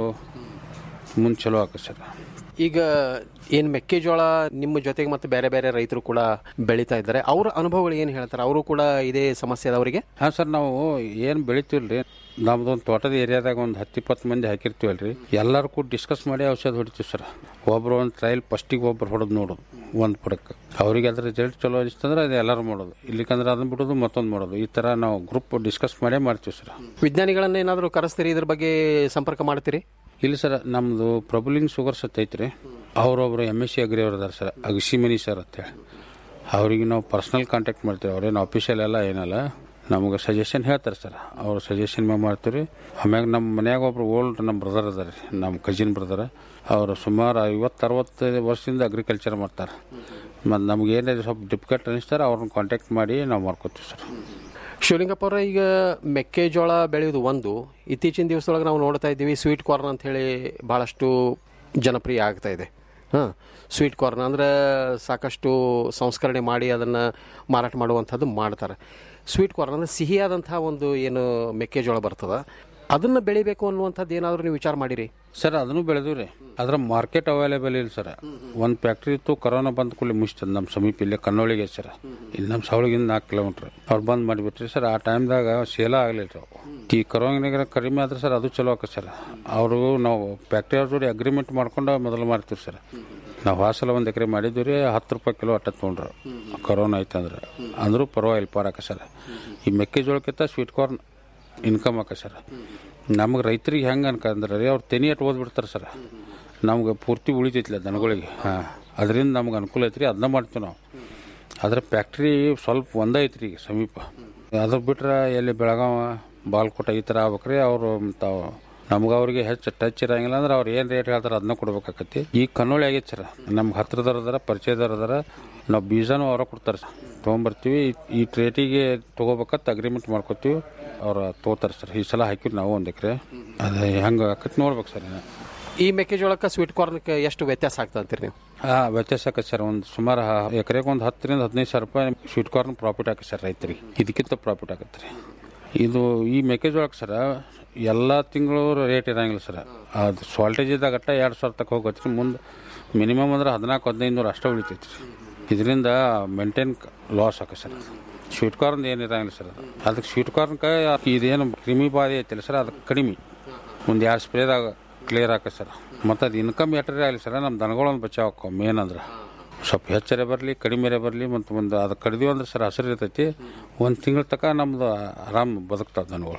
ಮುಂದೆ ಚಲೋ ಆಕೈತೆ ಸರ್ ಈಗ ಏನು ಮೆಕ್ಕೆಜೋಳ ನಿಮ್ಮ ಜೊತೆಗೆ ಮತ್ತೆ ಬೇರೆ ಬೇರೆ ರೈತರು ಕೂಡ ಬೆಳೀತಾ ಇದ್ದಾರೆ ಅವ್ರ ಅನುಭವಗಳು ಏನು ಹೇಳ್ತಾರೆ ಅವರು ಕೂಡ ಇದೇ ಸಮಸ್ಯೆ ಅದ ಅವರಿಗೆ ಹಾಂ ಸರ್ ನಾವು ಏನು ಬೆಳಿತೀವಲ್ರಿ ನಮ್ದೊಂದು ತೋಟದ ಏರಿಯಾದಾಗ ಒಂದು ಹತ್ತು ಇಪ್ಪತ್ತು ಮಂದಿ ಹಾಕಿರ್ತೀವಲ್ರಿ ಎಲ್ಲರೂ ಕೂಡ ಡಿಸ್ಕಸ್ ಮಾಡಿ ಔಷಧ ಹೊಡಿತೀವಿ ಸರ್ ಒಬ್ರು ಒಂದು ಟ್ರಯಲ್ ಫಸ್ಟಿಗೆ ಒಬ್ರು ಹೊಡೆದು ನೋಡೋದು ಒಂದು ಪಡಕ್ಕೆ ಅವ್ರಿಗೆ ಅದ್ರ ರಿಸಲ್ಟ್ ಚಲೋ ಅನಿಸ್ತಂದ್ರೆ ಅದು ಎಲ್ಲರೂ ಮಾಡೋದು ಇಲ್ಲಿಕಂದ್ರೆ ಅದನ್ನ ಬಿಡೋದು ಮತ್ತೊಂದು ಮಾಡೋದು ಈ ಥರ ನಾವು ಗ್ರೂಪ್ ಡಿಸ್ಕಸ್ ಮಾಡೇ ಮಾಡ್ತೀವಿ ಸರ್ ವಿಜ್ಞಾನಿಗಳನ್ನ ಏನಾದರೂ ಕರೆಸ್ತೀರಿ ಇದ್ರ ಬಗ್ಗೆ ಸಂಪರ್ಕ ಮಾಡ್ತೀರಿ ಇಲ್ಲ ಸರ್ ನಮ್ಮದು ಪ್ರಬುಲಿಂಗ್ ಶುಗರ್ಸ್ ಅಂತ ಐತ್ರಿ ಅವರೊಬ್ರು ಎಮ್ ಎಸ್ ಸಿ ಅಗ್ರಿ ಅವ್ರು ಅದಾರ ಸರ್ ಅಗಸಿಮನಿ ಸರ್ ಅಂತೇಳಿ ಅವ್ರಿಗೆ ನಾವು ಪರ್ಸ್ನಲ್ ಕಾಂಟ್ಯಾಕ್ಟ್ ಮಾಡ್ತೀವಿ ಅವ್ರೇನು ಆಫೀಷಿಯಲ್ ಎಲ್ಲ ಏನಲ್ಲ ನಮಗೆ ಸಜೆಷನ್ ಹೇಳ್ತಾರೆ ಸರ್ ಅವ್ರ ಸಜೆಷನ್ ಮ್ಯಾಗ ಮಾಡ್ತೀವಿ ರೀ ಆಮ್ಯಾಗ ನಮ್ಮ ಮನ್ಯಾಗ ಒಬ್ರು ಓಲ್ಡ್ ನಮ್ಮ ಬ್ರದರ್ ಅದಾರ ರೀ ನಮ್ಮ ಕಜಿನ್ ಬ್ರದರ್ ಅವರು ಸುಮಾರು ಐವತ್ತು ಅರವತ್ತು ವರ್ಷದಿಂದ ಅಗ್ರಿಕಲ್ಚರ್ ಮಾಡ್ತಾರೆ ಮತ್ತು ನಮ್ಗೆ ಏನಾದ್ರು ಸ್ವಲ್ಪ ಡಿಫಿಕಲ್ಟ್ ಅನಿಸ್ತಾರೆ ಅವ್ರನ್ನ ಕಾಂಟ್ಯಾಕ್ಟ್ ಮಾಡಿ ನಾವು ಮಾಡ್ಕೋತೀವಿ ಸರ್ ಶಿವಲಿಂಗಪ್ಪ ಅವರ ಈಗ ಮೆಕ್ಕೆಜೋಳ ಬೆಳೆಯೋದು ಒಂದು ಇತ್ತೀಚಿನ ದಿವಸದೊಳಗೆ ನಾವು ನೋಡ್ತಾ ಇದ್ದೀವಿ ಸ್ವೀಟ್ ಕಾರ್ನ್ ಅಂತ ಹೇಳಿ ಬಹಳಷ್ಟು ಜನಪ್ರಿಯ ಆಗ್ತಾ ಇದೆ ಹಾಂ ಸ್ವೀಟ್ ಕಾರ್ನ್ ಅಂದರೆ ಸಾಕಷ್ಟು ಸಂಸ್ಕರಣೆ ಮಾಡಿ ಅದನ್ನು ಮಾರಾಟ ಮಾಡುವಂಥದ್ದು ಮಾಡ್ತಾರೆ ಸ್ವೀಟ್ ಕಾರ್ನ್ ಅಂದರೆ ಸಿಹಿಯಾದಂತಹ ಒಂದು ಏನು ಮೆಕ್ಕೆಜೋಳ ಬರ್ತದ ಅದನ್ನು ಬೆಳಿಬೇಕು ಅನ್ನುವಂಥದ್ದು ಏನಾದರೂ ನೀವು ವಿಚಾರ ಮಾಡಿರಿ ಸರ್ ಅದನ್ನು ಬೆಳೆದಿವಿ ರೀ ಅದ್ರ ಮಾರ್ಕೆಟ್ ಅವೈಲೇಬಲ್ ಇಲ್ಲ ಸರ್ ಒಂದು ಫ್ಯಾಕ್ಟ್ರಿ ಇತ್ತು ಕರೋನಾ ಬಂದ ಕೂಡಲೇ ಮುಗಿಸ್ತದ ನಮ್ಮ ಸಮೀಪ ಇಲ್ಲೇ ಕನ್ನೋಳಿಗೆ ಸರ್ ಇಲ್ಲಿ ನಮ್ಮ ಸವಳಿಗಿಂದ ನಾಲ್ಕು ಕಿಲೋಮೀಟ್ರ್ ಅವ್ರು ಬಂದ್ ಮಾಡಿಬಿಟ್ರಿ ಸರ್ ಆ ಟೈಮ್ದಾಗ ಸೇಲ ಆಗಲಿಲ್ಲ ರೀ ಅವು. ಈ ಕರೋನಾಗ ಕಡಿಮೆ ಆದ್ರೆ ಸರ್ ಅದು ಚಲೋ ಆಕ ಸರ್ ಅವರು ನಾವು ಫ್ಯಾಕ್ಟ್ರಿ ಅವ್ರ ಜೋಡಿ ಅಗ್ರಿಮೆಂಟ್ ಮಾಡ್ಕೊಂಡು ಮೊದಲು ಮಾಡ್ತೀವಿ ಸರ್ ನಾವು ಹಾಸಲ ಒಂದು ಎಕರೆ ಮಾಡಿದ್ವಿ ರೀ ಹತ್ತು ರೂಪಾಯಿ ಕಿಲೋ ಅಟ್ಟ ತೊಗೊಂಡ್ರು ಕರೋನಾ ಐತಂದ್ರೆ ಅಂದ್ರೂ ಪರವಾಗಿಲ್ಲ ಪಾರಾಕ ಸರ್ ಈ ಮೆಕ್ಕೆಜೋಳಕ್ಕಿಂತ ಸ್ವೀಟ್ ಕಾರ್ನ್ ಇನ್ಕಮ್ ಆಕ ಸರ್ ನಮಗೆ ರೈತರಿಗೆ ಹೆಂಗೆ ಅನ್ಕಂದ್ರೆ ರೀ ಅವ್ರು ತೆನಿ ಅಟ್ಟು ಓದ್ಬಿಡ್ತಾರೆ ಸರ್ ನಮ್ಗೆ ಪೂರ್ತಿ ಉಳಿತೈತಿಲ್ಲ ದನಗಳಿಗೆ ಹಾಂ ಅದರಿಂದ ನಮ್ಗೆ ಅನುಕೂಲ ಐತ್ರಿ ಅದನ್ನ ಮಾಡ್ತೀವಿ ನಾವು ಅದ್ರ ಫ್ಯಾಕ್ಟ್ರಿ ಸ್ವಲ್ಪ ಒಂದೇ ಐತ್ರಿ ಈಗ ಸಮೀಪ ಅದ್ರ ಬಿಟ್ರೆ ಎಲ್ಲಿ ಬೆಳಗಾವ ಬಾಲ್ಕೋಟ ಈ ಥರ ಆಗ್ಬೇಕ್ರಿ ಅವರು ತಾವು ನಮ್ಗೆ ಅವ್ರಿಗೆ ಹೆಚ್ಚು ಟಚ್ ಇರಂಗಿಲ್ಲ ಅಂದ್ರೆ ಅವ್ರು ಏನು ರೇಟ್ ಹೇಳ್ತಾರೆ ಅದನ್ನ ಕೊಡ್ಬೇಕಾಕತಿ ಈಗ ಕನ್ನೋಳಿ ಆಗೈತೆ ಸರ್ ನಮ್ಗೆ ಹತ್ರದವ್ರು ಅದಾರ ಪರಿಚಯದವ್ರು ಅದಾರ ನಾವು ಬೀಜನೂ ಅವರ ಕೊಡ್ತಾರೆ ಸರ್ ತೊಗೊಂಬರ್ತೀವಿ ಈ ರೇಟಿಗೆ ತೊಗೋಬೇಕಂತ ಅಗ್ರಿಮೆಂಟ್ ಮಾಡ್ಕೊತೀವಿ ಅವ್ರು ತೊಗೋತಾರೆ ಸರ್ ಈ ಸಲ ಹಾಕಿವಿ ನಾವು ಒಂದು ಎಕರೆ ಅದು ಹೆಂಗೆ ಆಕತಿ ನೋಡ್ಬೇಕು ಸರ್ ಇನ್ನು. ಈ ಮೆಕ್ಕೆಜೋಳಕ್ಕೆ ಸ್ವೀಟ್ ಕಾರ್ನ್ಗೆ ಎಷ್ಟು ವ್ಯತ್ಯಾಸ ಆಗ್ತದೆ ಅಂತೀರಿ ನೀವು ಹಾಂ ವ್ಯತ್ಯಾಸ ಆಕತ್ತೆ ಸರ್ ಒಂದು ಸುಮಾರು ಹ- ಎಕರೆಗೆ ಒಂದು ಹತ್ತರಿಂದ ಹದಿನೈದು ಸಾವಿರ ರೂಪಾಯಿ ಸ್ವೀಟ್ ಕಾರ್ನ್ ಪ್ರಾಫಿಟ್ ಆಕತ್ತೆ ಸರ್ ರೈತರಿಗೆ ಇದಕ್ಕಿಂತ ಪ್ರಾಫಿಟ್ ಆಗತ್ತೆ ರೀ ಇದು ಈ ಮೆಕ್ಕೆಜೋಳಕ್ಕೆ ಸರ್ ಎಲ್ಲ ತಿಂಗಳು ರೇಟ್ ಇರಂಗಿಲ್ಲ ಸರ್ ಅದು ಸಾಲ್ಟೇಜ್ ಇದ್ದಾಗ ಅಟ್ಟ ಎರಡು ಸಾವಿರ ತಕ್ಕ ಹೋಗತ್ತೆ ರೀ ಮುಂದೆ ಮಿನಿಮಮ್ ಅಂದ್ರೆ ಹದಿನಾಲ್ಕು ಹದಿನೈದು ನೂರು ಅಷ್ಟೇ ಉಳಿತೈತೆ ರೀ ಇದರಿಂದ ಮೇಂಟೈನ್ ಲಾಸ್ ಆಕ ಸರ್ ಅದು ಸ್ವೀಟ್ ಕಾರ್ನ್ ಏನು ಇರಂಗಿಲ್ಲ ಸರ್ ಅದು ಅದಕ್ಕೆ ಸ್ವೀಟ್ ಕಾರ್ನ್ಗೆ ಇದೇನು ಕ್ರಿಮಿ ಬಾಧೆ ಐತಿಲ್ಲ ಸರ್ ಅದಕ್ಕೆ ಕಡಿಮೆ ಒಂದು ಎರಡು ಸ್ಪ್ರೇದಾಗ ಕ್ಲಿಯರ್ ಆಕ ಸರ್ ಮತ್ತು ಅದು ಇನ್ಕಮ್ ಎಟ್ಟರೆ ಆಗಲಿ ಸರ್ ನಮ್ಮ ದನಗಳೊಂದು ಬಚಾವ್ ಮೇನ್ ಅಂದ್ರೆ ಸ್ವಲ್ಪ ಹೆಚ್ಚರೆ ಬರಲಿ ಕಡಿಮೆರೆ ಬರಲಿ ಮತ್ತು ಒಂದು ಅದು ಕಡಿದೀವಿ ಅಂದ್ರೆ ಸರ್ ಹಸಿರು ಇರ್ತೈತಿ ಒಂದು ತಿಂಗಳ ತನಕ ನಮ್ದು ಆರಾಮ್ ಬದುಕ್ತಾವೆ ದನಗಳು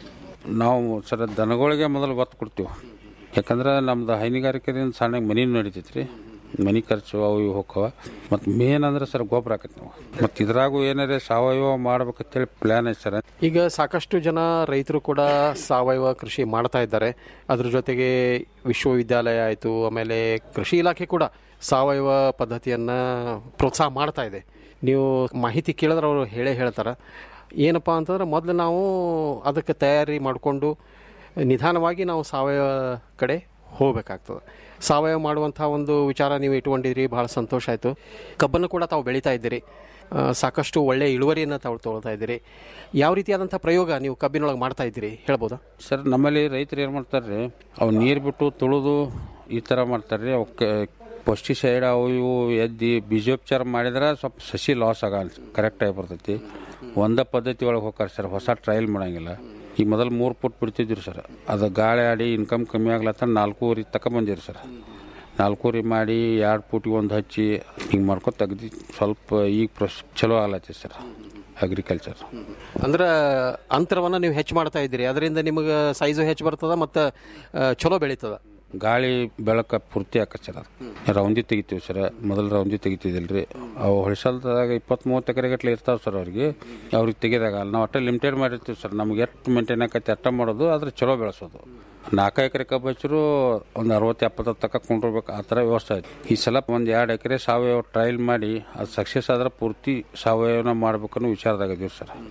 ನಾವು ಸರ್ ದನಗಳಿಗೆ ಮೊದಲು ಒತ್ತು ಕೊಡ್ತೀವಿ ಯಾಕಂದ್ರೆ ನಮ್ದು ಹೈನುಗಾರಿಕೆದಿಂದ ಸಣ್ಣ ಮನಿ ನಡಿತೈತಿ ರೀ ಮನಿ ಖರ್ಚು ಅವು ಇವು ಹೋಕ್ಕವ ಮತ್ತು ಮೇನ್ ಅಂದ್ರೆ ಸರ್ ಗೊಬ್ಬರ ಹಾಕತ್ತೆ ನಾವು ಮತ್ತು ಇದ್ರಾಗೂ ಏನಾರೇ ಸಾವಯವ ಮಾಡ್ಬೇಕಂತೇಳಿ ಪ್ಲ್ಯಾನ್ ಐತೆ ಸರ್ ಈಗ ಸಾಕಷ್ಟು ಜನ ರೈತರು ಕೂಡ ಸಾವಯವ ಕೃಷಿ ಮಾಡ್ತಾ ಇದ್ದಾರೆ ಅದ್ರ ಜೊತೆಗೆ ವಿಶ್ವವಿದ್ಯಾಲಯ ಆಯಿತು ಆಮೇಲೆ ಕೃಷಿ ಇಲಾಖೆ ಕೂಡ ಸಾವಯವ ಪದ್ಧತಿಯನ್ನ ಪ್ರೋತ್ಸಾಹ ಮಾಡ್ತಾ ಇದೆ ನೀವು ಮಾಹಿತಿ ಕೇಳಿದ್ರೆ ಅವರು ಹೇಳೇ ಹೇಳ್ತಾರೆ ಏನಪ್ಪಾ ಅಂತಂದ್ರೆ ಮೊದಲು ನಾವು ಅದಕ್ಕೆ ತಯಾರಿ ಮಾಡಿಕೊಂಡು ನಿಧಾನವಾಗಿ ನಾವು ಸಾವಯವ ಕಡೆ ಹೋಗಬೇಕಾಗ್ತದೆ ಸಾವಯವ ಮಾಡುವಂಥ ಒಂದು ವಿಚಾರ ನೀವು ಇಟ್ಕೊಂಡಿದ್ರಿ ಬಹಳ ಸಂತೋಷ ಆಯಿತು ಕಬ್ಬನ್ನು ಕೂಡ ತಾವು ಬೆಳೀತಾ ಇದ್ದೀರಿ ಆ, ಸಾಕಷ್ಟು ಒಳ್ಳೆಯ ಇಳುವರಿಯನ್ನು ತಾವು ತೊಗೊಳ್ತಾ ಇದ್ದೀರಿ ಯಾವ ರೀತಿಯಾದಂಥ ಪ್ರಯೋಗ ನೀವು ಕಬ್ಬಿನೊಳಗೆ ಮಾಡ್ತಾ ಇದ್ದೀರಿ ಹೇಳ್ಬೋದಾ ಸರ್ ನಮ್ಮಲ್ಲಿ ರೈತರು ಏನು ಮಾಡ್ತಾರೆ ರೀ ಅವು ನೀರು ಬಿಟ್ಟು ತುಳಿದು ಈ ಥರ ಮಾಡ್ತಾರೆ ರೀ ಅವಕ್ಕೆ ಪೆಸ್ಟಿಸೈಡ್ ಅವು ಇವು ಎದ್ದಿ ಬೀಜೋಪಚಾರ ಮಾಡಿದ್ರೆ ಸ್ವಲ್ಪ ಸಸಿ ಲಾಸ್ ಆಗ ಕರೆಕ್ಟಾಗಿ ಬರ್ತೈತಿ ಒಂದೇ ಪದ್ಧತಿ ಒಳಗೆ ಹೋಗ್ತಾರೆ ಸರ್ ಹೊಸ ಟ್ರಯಲ್ ಮಾಡಂಗಿಲ್ಲ ಈಗ ಮೊದಲು ಮೂರು ಫುಟ್ ಬಿಡ್ತಿದ್ವಿ ಸರ್ ಅದು ಗಾಳಿ ಆಡಿ ಇನ್ಕಮ್ ಕಮ್ಮಿ ಆಗ್ಲತ್ತ ನಾಲ್ಕೂವರೆ ತಕ ಬಂದಿರಿ ಸರ್ ನಾಲ್ಕೂವರೆ ಮಾಡಿ ಎರಡು ಫುಟಿಗೆ ಒಂದು ಹಚ್ಚಿ ಹಿಂಗೆ ಮಾಡ್ಕೊತ ತೆಗ್ದು ಸ್ವಲ್ಪ ಈಗ ಪ್ರೊಸ್ ಚಲೋ ಆಗ್ಲತ್ತೈತಿ ಸರ್ ಅಗ್ರಿಕಲ್ಚರ್ ಅಂದ್ರೆ ಅಂತರವನ್ನು ನೀವು ಹೆಚ್ಚು ಮಾಡ್ತಾ ಇದ್ದೀರಿ ಅದರಿಂದ ನಿಮಗೆ ಸೈಜು ಹೆಚ್ಚು ಬರ್ತದ ಮತ್ತು ಚಲೋ ಬೆಳೀತದ ಗಾಳಿ ಬೆಳಕ ಪೂರ್ತಿ ಆಕತ್ ಸರ್ ಅದು ರೌಂದಿ ತೆಗಿತೀವಿ ಸರ್ ಮೊದಲು ರೌಂದಿ ತೆಗಿತಿದ್ದಿಲ್ರಿ ಅವು ಹೊಳಿಸಲ್ದಾಗ ಇಪ್ಪತ್ತ್ ಮೂವತ್ತು ಎಕರೆ ಗಟ್ಲೆ ಇರ್ತಾವೆ ಸರ್ ಅವ್ರಿಗೆ ಅವ್ರಿಗೆ ತೆಗಿದಾಗ ನಾವು ಅಟ್ಟ ಲಿಮಿಟೆಡ್ ಮಾಡಿರ್ತೀವಿ ಸರ್ ನಮ್ಗೆ ಎಷ್ಟು ಮೇಂಟೈನ್ ಆಕೈತಿ ಅಟ್ಟ ಮಾಡೋದು ಆದ್ರೆ ಚಲೋ ಬೆಳೆಸೋದು ನಾಲ್ಕು ಎಕರೆ ಕಬ್ಬು ಹಚ್ಚರು ಒಂದು ಅರವತ್ತು ಎಪ್ಪತ್ತು ತಕ್ಕ ಕೊಂಡ್ರಬೇಕು ಆ ಥರ ವ್ಯವಸ್ಥೆ ಐತಿ ಈ ಸಲ ಒಂದು ಎರಡು ಎಕರೆ ಸಾವಯವ ಟ್ರಯಲ್ ಮಾಡಿ ಅದು ಸಕ್ಸಸ್ ಆದ್ರೆ ಪೂರ್ತಿ ಸಾವಯವನ ಮಾಡ್ಬೇಕನ್ನೋ ವಿಚಾರದಾಗ ಇದೀವಿ ಸರ್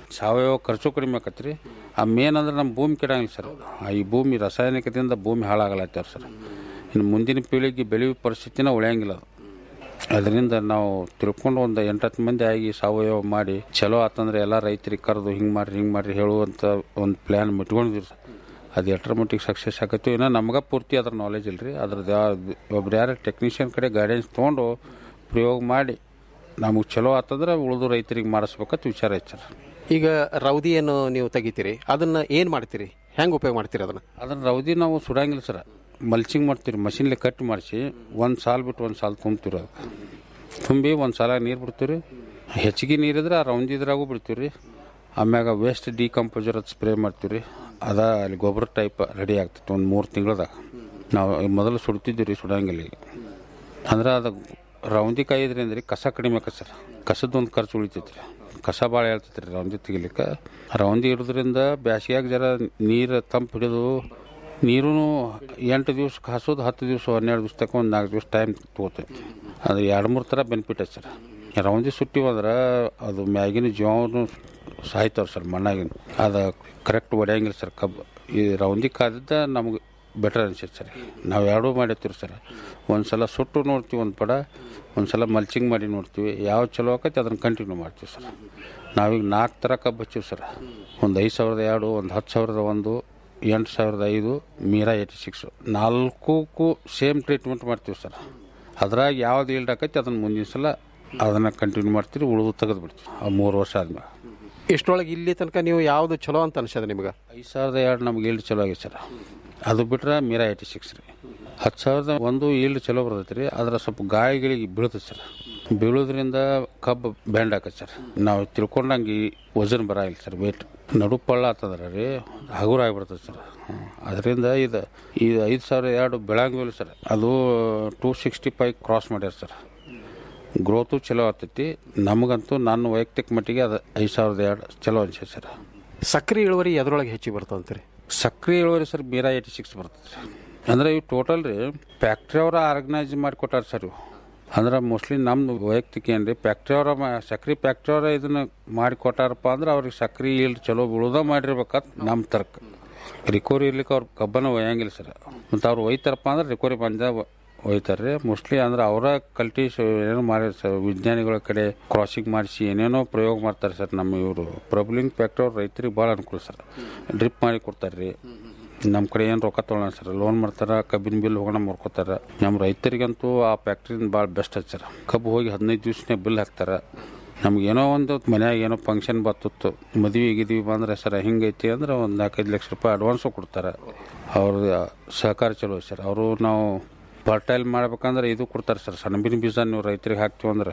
ಸಾವಯವ ಖರ್ಚು ಕಡಿಮೆ ಆಕತ್ರಿ ಆ ಮೇನ್ ಅಂದ್ರೆ ನಮ್ಮ ಭೂಮಿ ಕೆಡಂಗಿಲ್ಲ ಸರ್ ಆ ಈ ಭೂಮಿ ರಾಸಾಯನಿಕದಿಂದ ಭೂಮಿ ಹಾಳಾಗಲತ್ತಾರ ಸರ್ ಇನ್ನು ಮುಂದಿನ ಪೀಳಿಗೆ ಬೆಳೆಯುವ ಪರಿಸ್ಥಿತಿನ ಉಳಿಯಂಗಿಲ್ಲ ಅದು ಅದರಿಂದ ನಾವು ತಿಳ್ಕೊಂಡು ಒಂದು ಎಂಟತ್ತು ಮಂದಿ ಆಗಿ ಸಾವಯವ ಮಾಡಿ ಚಲೋ ಆತಂದ್ರೆ ಎಲ್ಲ ರೈತರಿಗೆ ಕರೆದು ಹಿಂಗೆ ಮಾಡ್ರಿ ಹಿಂಗೆ ಮಾಡ್ರಿ ಹೇಳುವಂಥ ಒಂದು ಪ್ಲ್ಯಾನ್ ಮುಟ್ಕೊಂಡಿದ್ವಿ ಸರ್ ಅದು ಎಷ್ಟರ ಮಟ್ಟಿಗೆ ಸಕ್ಸಸ್ ಆಗತ್ತು ಇನ್ನೂ ನಮ್ಗೆ ಪೂರ್ತಿ ಅದ್ರ ನಾಲೆಜ್ ಇಲ್ರಿ ಅದ್ರದ್ದು ಯಾವ ಒಬ್ರು ಯಾರು ಟೆಕ್ನಿಷಿಯನ್ ಕಡೆ ಗೈಡೆನ್ಸ್ ತೊಗೊಂಡು ಪ್ರಯೋಗ ಮಾಡಿ ನಮಗೆ ಚಲೋ ಆತಂದ್ರೆ ಉಳಿದು ರೈತರಿಗೆ ಮಾಡಿಸ್ಬೇಕಂತ ವಿಚಾರ ಐತೆ ಸರ್ ಈಗ ರೌದಿಯನ್ನು ನೀವು ತೆಗಿತೀರಿ ಅದನ್ನ ಏನು ಮಾಡ್ತೀರಿ ಹೆಂಗೆ ಉಪಯೋಗ ಮಾಡ್ತೀರಿ ಅದನ್ನ ಅದನ್ನ ರೌದಿ ನಾವು ಸುಡಂಗಿಲ್ಲ ಸರ್ ಮಲ್ಚಿಂಗ್ ಮಾಡ್ತೀವಿ ಮಷಿನ್ಲಿ ಕಟ್ ಮಾಡಿಸಿ ಒಂದು ಸಾಲು ಬಿಟ್ಟು ಒಂದು ಸಾಲು ತುಂಬ್ತೀವಿ ಅದು ತುಂಬಿ ಒಂದು ಸಾಲ ನೀರು ಬಿಡ್ತೀವಿ ಹೆಚ್ಚಿಗೆ ನೀರಿದ್ರೆ ಆ ರೌಂದಿದ್ರಾಗೂ ಬಿಡ್ತೀವಿ ರೀ ಆಮ್ಯಾಗ ವೇಸ್ಟ್ ಡಿಕಂಪೋಸರ್ ಅದು ಸ್ಪ್ರೇ ಮಾಡ್ತೀವಿ ರೀ ಅದ ಅಲ್ಲಿ ಗೊಬ್ಬರ ಟೈಪ್ ರೆಡಿ ಆಗ್ತೈತೆ ಒಂದು ಮೂರು ತಿಂಗಳದಾಗ ನಾವು ಮೊದಲು ಸುಡ್ತಿದ್ದೀವಿ ರೀ ಸುಡಂಗಿಲ್ಲ ಈಗ ಅಂದ್ರೆ ಅದು ರೌಂದಿ ಕಾಯಿದ್ರಿಂದ ರೀ ಕಸ ಕಡಿಮೆ ಆಕತ್ ಸರ್ ಕಸದ ಒಂದು ಖರ್ಚು ಉಳಿತೈತಿ ರೀ ಕಸ ಭಾಳ ಹೇಳ್ತೈತಿ ರೀ ರೌಂದಿ ತೆಗಿಲಿಕ್ಕೆ ರೌಂದಿ ಇರೋದ್ರಿಂದ ಬ್ಯಾಸಿಗ್ಯಾಗ ಜರ ನೀರು ತಂಪು ಹಿಡಿದು ನೀರು ಎಂಟು ದಿವ್ಸ ಕಾಸೋದು ಹತ್ತು ದಿವಸ ಹನ್ನೆರಡು ದಿವ್ಸ ತಕ್ಕ ಒಂದು ನಾಲ್ಕು ದಿವಸ ಟೈಮ್ ತೊಗೋತೈತಿ ಅದು ಎರಡು ಮೂರು ಥರ ಬೆನಿಫಿಟ್ ಐತೆ ಸರ್ ರೌಂದಿ ಸುಟ್ಟಿವಂದ್ರೆ ಅದು ಮ್ಯಾಗಿನ ಜೀವನು ಸಾಯ್ತಾವ್ರಿ ಸರ್ ಮಣ್ಣಾಗಿನ ಅದು ಕರೆಕ್ಟ್ ಹೊಡೆಯಂಗಿಲ್ಲ ಸರ್ ಕಬ್ಬು ಈ ರೌಂದಿ ಕಾದಿದ್ದ ನಮಗೆ ಬೆಟರ್ ಅನ್ಸೈತೆ ಸರ್ ನಾವು ಎರಡೂ ಮಾಡಿರ್ತೀವಿ ಸರ್ ಒಂದು ಸಲ ಸುಟ್ಟು ನೋಡ್ತೀವಿ ಒಂದು ಪಡ ಒಂದು ಸಲ ಮಲ್ಚಿಂಗ್ ಮಾಡಿ ನೋಡ್ತೀವಿ ಯಾವ ಚಲೋ ಆಕೈತಿ ಅದನ್ನು ಕಂಟಿನ್ಯೂ ಮಾಡ್ತೀವಿ ಸರ್ ನಾವೀಗ ನಾಲ್ಕು ಥರ ಕಬ್ಬು ಹಚ್ಚಿವಿ ಸರ್ ಒಂದು ಐದು ಸಾವಿರದ ಎರಡು ಒಂದು ಹತ್ತು ಸಾವಿರದ ಒಂದು ಎಂಟು ಸಾವಿರದ ಐದು ಮೀರಾ ಏಯ್ಟಿ ಸಿಕ್ಸು ನಾಲ್ಕಕ್ಕೂ ಸೇಮ್ ಟ್ರೀಟ್ಮೆಂಟ್ ಮಾಡ್ತೀವಿ ಸರ್ ಅದ್ರಾಗ ಯಾವ್ದು ಈಲ್ಡ್ ಆಕೈತಿ ಅದನ್ನು ಮುಂದಿನ ಸಲ ಅದನ್ನು ಕಂಟಿನ್ಯೂ ಮಾಡ್ತೀವಿ ಉಳಿದು ತೆಗೆದು ಬಿಡ್ತೀವಿ ಆ ಮೂರು ವರ್ಷ ಆದ್ಮೇಲೆ ಇಷ್ಟರೊಳಗೆ ಇಲ್ಲಿ ತನಕ ನೀವು ಯಾವುದು ಚಲೋ ಅಂತ ಅನ್ಸದ ನಿಮ್ಗೆ ಐದು ಸಾವಿರದ ಎರಡು ನಮ್ಗೆ ಈಲ್ಡ್ ಚಲೋ ಆಗೈತೆ ಸರ್ ಅದು ಬಿಟ್ರೆ ಮೀರಾ ಏಯ್ಟಿ ಸಿಕ್ಸ್ ರೀ ಹತ್ತು ಸಾವಿರದ ಒಂದು ಈಲ್ಡ್ ಚಲೋ ಬರ್ತೈತೆ ರೀ ಅದ್ರ ಸ್ವಲ್ಪ ಗಾಯಗಳಿಗೆ ಬೀಳ್ತೈತೆ ಸರ್ ಬೀಳೋದ್ರಿಂದ ಕಬ್ಬು ಬ್ಯಾಂಡ್ ಆಕೈತೆ ಸರ್ ನಾವು ತಿಳ್ಕೊಂಡಂಗೆ ಈ ವಜನ್ ಬರಾಗಿಲ್ಲ ಸರ್ ವೇಟ್ ನಡು ಪಳ್ಳ ಆಗ್ತದ್ರ ರೀ ಹಗುರ ಆಗಿಬಿಡ್ತದೆ ಸರ್ ಅದರಿಂದ ಇದು ಇದು ಐದು ಸಾವಿರ ಎರಡು ಬೆಳಂಗಿಲ್ಲ ಸರ್ ಅದು ಟೂ ಸಿಕ್ಸ್ಟಿ ಫೈವ್ ಕ್ರಾಸ್ ಮಾಡ್ಯಾರ ಸರ್ ಗ್ರೋತು ಚಲೋ ಆಗ್ತೈತಿ ನಮಗಂತೂ ನನ್ನ ವೈಯಕ್ತಿಕ ಮಟ್ಟಿಗೆ ಅದು ಐದು ಸಾವಿರದ ಎರಡು ಚಲೋ ಅನ್ಸೈತೆ ಸರ್ ಸಕ್ರೆ ಇಳುವರಿ ಎದ್ರೊಳಗೆ ಹೆಚ್ಚಿಗೆ ಬರ್ತದಂತೀರಿ ಸಕ್ರೆ ಇಳುವರಿ ಸರ್ ಮೀರಾ ಏಯ್ಟಿ ಸಿಕ್ಸ್ ಬರ್ತದೆ ರೀ ಅಂದ್ರೆ ಇವು ಟೋಟಲ್ ರೀ ಫ್ಯಾಕ್ಟ್ರಿ ಅವರ ಆರ್ಗನೈಸ್ ಮಾಡಿ ಕೊಟ್ಟಾರ ಸರ್ ಇವು ಅಂದ್ರೆ ಮೋಸ್ಟ್ಲಿ ನಮ್ದು ವೈಯಕ್ತಿಕ ಏನು ರೀ ಫ್ಯಾಕ್ಟ್ರಿ ಅವರ ಸಕ್ರೆ ಫ್ಯಾಕ್ಟ್ರಿ ಅವರ ಇದನ್ನ ಮಾಡಿ ಕೊಟ್ಟಾರಪ್ಪ ಅಂದ್ರೆ ಅವ್ರಿಗೆ ಸಕ್ರೆ ಈಲ್ಡ್ ಚಲೋ ಬೀಳೋದ ಮಾಡಿರ್ಬೇಕಂತ ನಮ್ಮ ತರ್ಕ ರಿಕವರಿ ಇರ್ಲಿಕ್ಕೆ ಅವ್ರು ಕಬ್ಬನ ಒಯ್ಯಂಗಿಲ್ಲ ಸರ್ ಮತ್ತು ಅವ್ರು ಒಯ್ತಾರಪ್ಪ ಅಂದ್ರೆ ರಿಕವರಿ ಬಂದ ಒಯ್ತಾರೆ ರೀ ಮೋಸ್ಟ್ಲಿ ಅಂದ್ರೆ ಅವರ ಕಲ್ಟಿ ಏನೋ ಮಾಡಿ ಸರ್ ವಿಜ್ಞಾನಿಗಳ ಕಡೆ ಕ್ರಾಸಿಂಗ್ ಮಾಡಿಸಿ ಏನೇನೋ ಪ್ರಯೋಗ ಮಾಡ್ತಾರೆ ಸರ್ ನಮ್ಮ ಇವರು ಪ್ರಬ್ಲಿಂಗ್ ಫ್ಯಾಕ್ಟ್ರಿ ಅವ್ರು ರೈತರಿಗೆ ಭಾಳ ಅನುಕೂಲ ಸರ್ ಡ್ರಿಪ್ ಮಾಡಿ ಕೊಡ್ತಾರೆ ರೀ ನಮ್ಮ ಕಡೆ ಏನು ರೊಕ್ಕ ತೊಗೊಳ ಸರ್ ಲೋನ್ ಮಾಡ್ತಾರೆ ಕಬ್ಬಿನ ಬಿಲ್ ಹೋಗೋಣ ಮಾಡ್ಕೋತಾರೆ ನಮ್ಮ ರೈತರಿಗಂತೂ ಆ ಫ್ಯಾಕ್ಟ್ರಿನ ಭಾಳ ಬೆಸ್ಟ್ ಐತೆ ಸರ್ ಕಬ್ಬು ಹೋಗಿ ಹದಿನೈದು ದಿವ್ಸನೇ ಬಿಲ್ ಹಾಕ್ತಾರೆ ನಮ್ಗೆ ಏನೋ ಒಂದು ಮನ್ಯಾಗ ಏನೋ ಫಂಕ್ಷನ್ ಬತ್ತಿತ್ತು ಮದುವೆ ಗಿದ್ವಿ ಬಂದ್ರೆ ಸರ್ ಹಿಂಗೈತಿ ಅಂದ್ರೆ ಒಂದು ನಾಲ್ಕೈದು ಲಕ್ಷ ರೂಪಾಯಿ ಅಡ್ವಾನ್ಸು ಕೊಡ್ತಾರೆ ಅವ್ರದ್ದು ಸಹಕಾರ ಚಲೋ ಸರ್ ಅವರು ನಾವು ಫರ್ಟೈಲ್ ಮಾಡ್ಬೇಕಂದ್ರೆ ಇದು ಕೊಡ್ತಾರೆ ಸರ್ ಸಣ್ಣಬಿನ ಬೀಜ ನೀವು ರೈತರಿಗೆ ಹಾಕ್ತೀವಿ ಅಂದ್ರೆ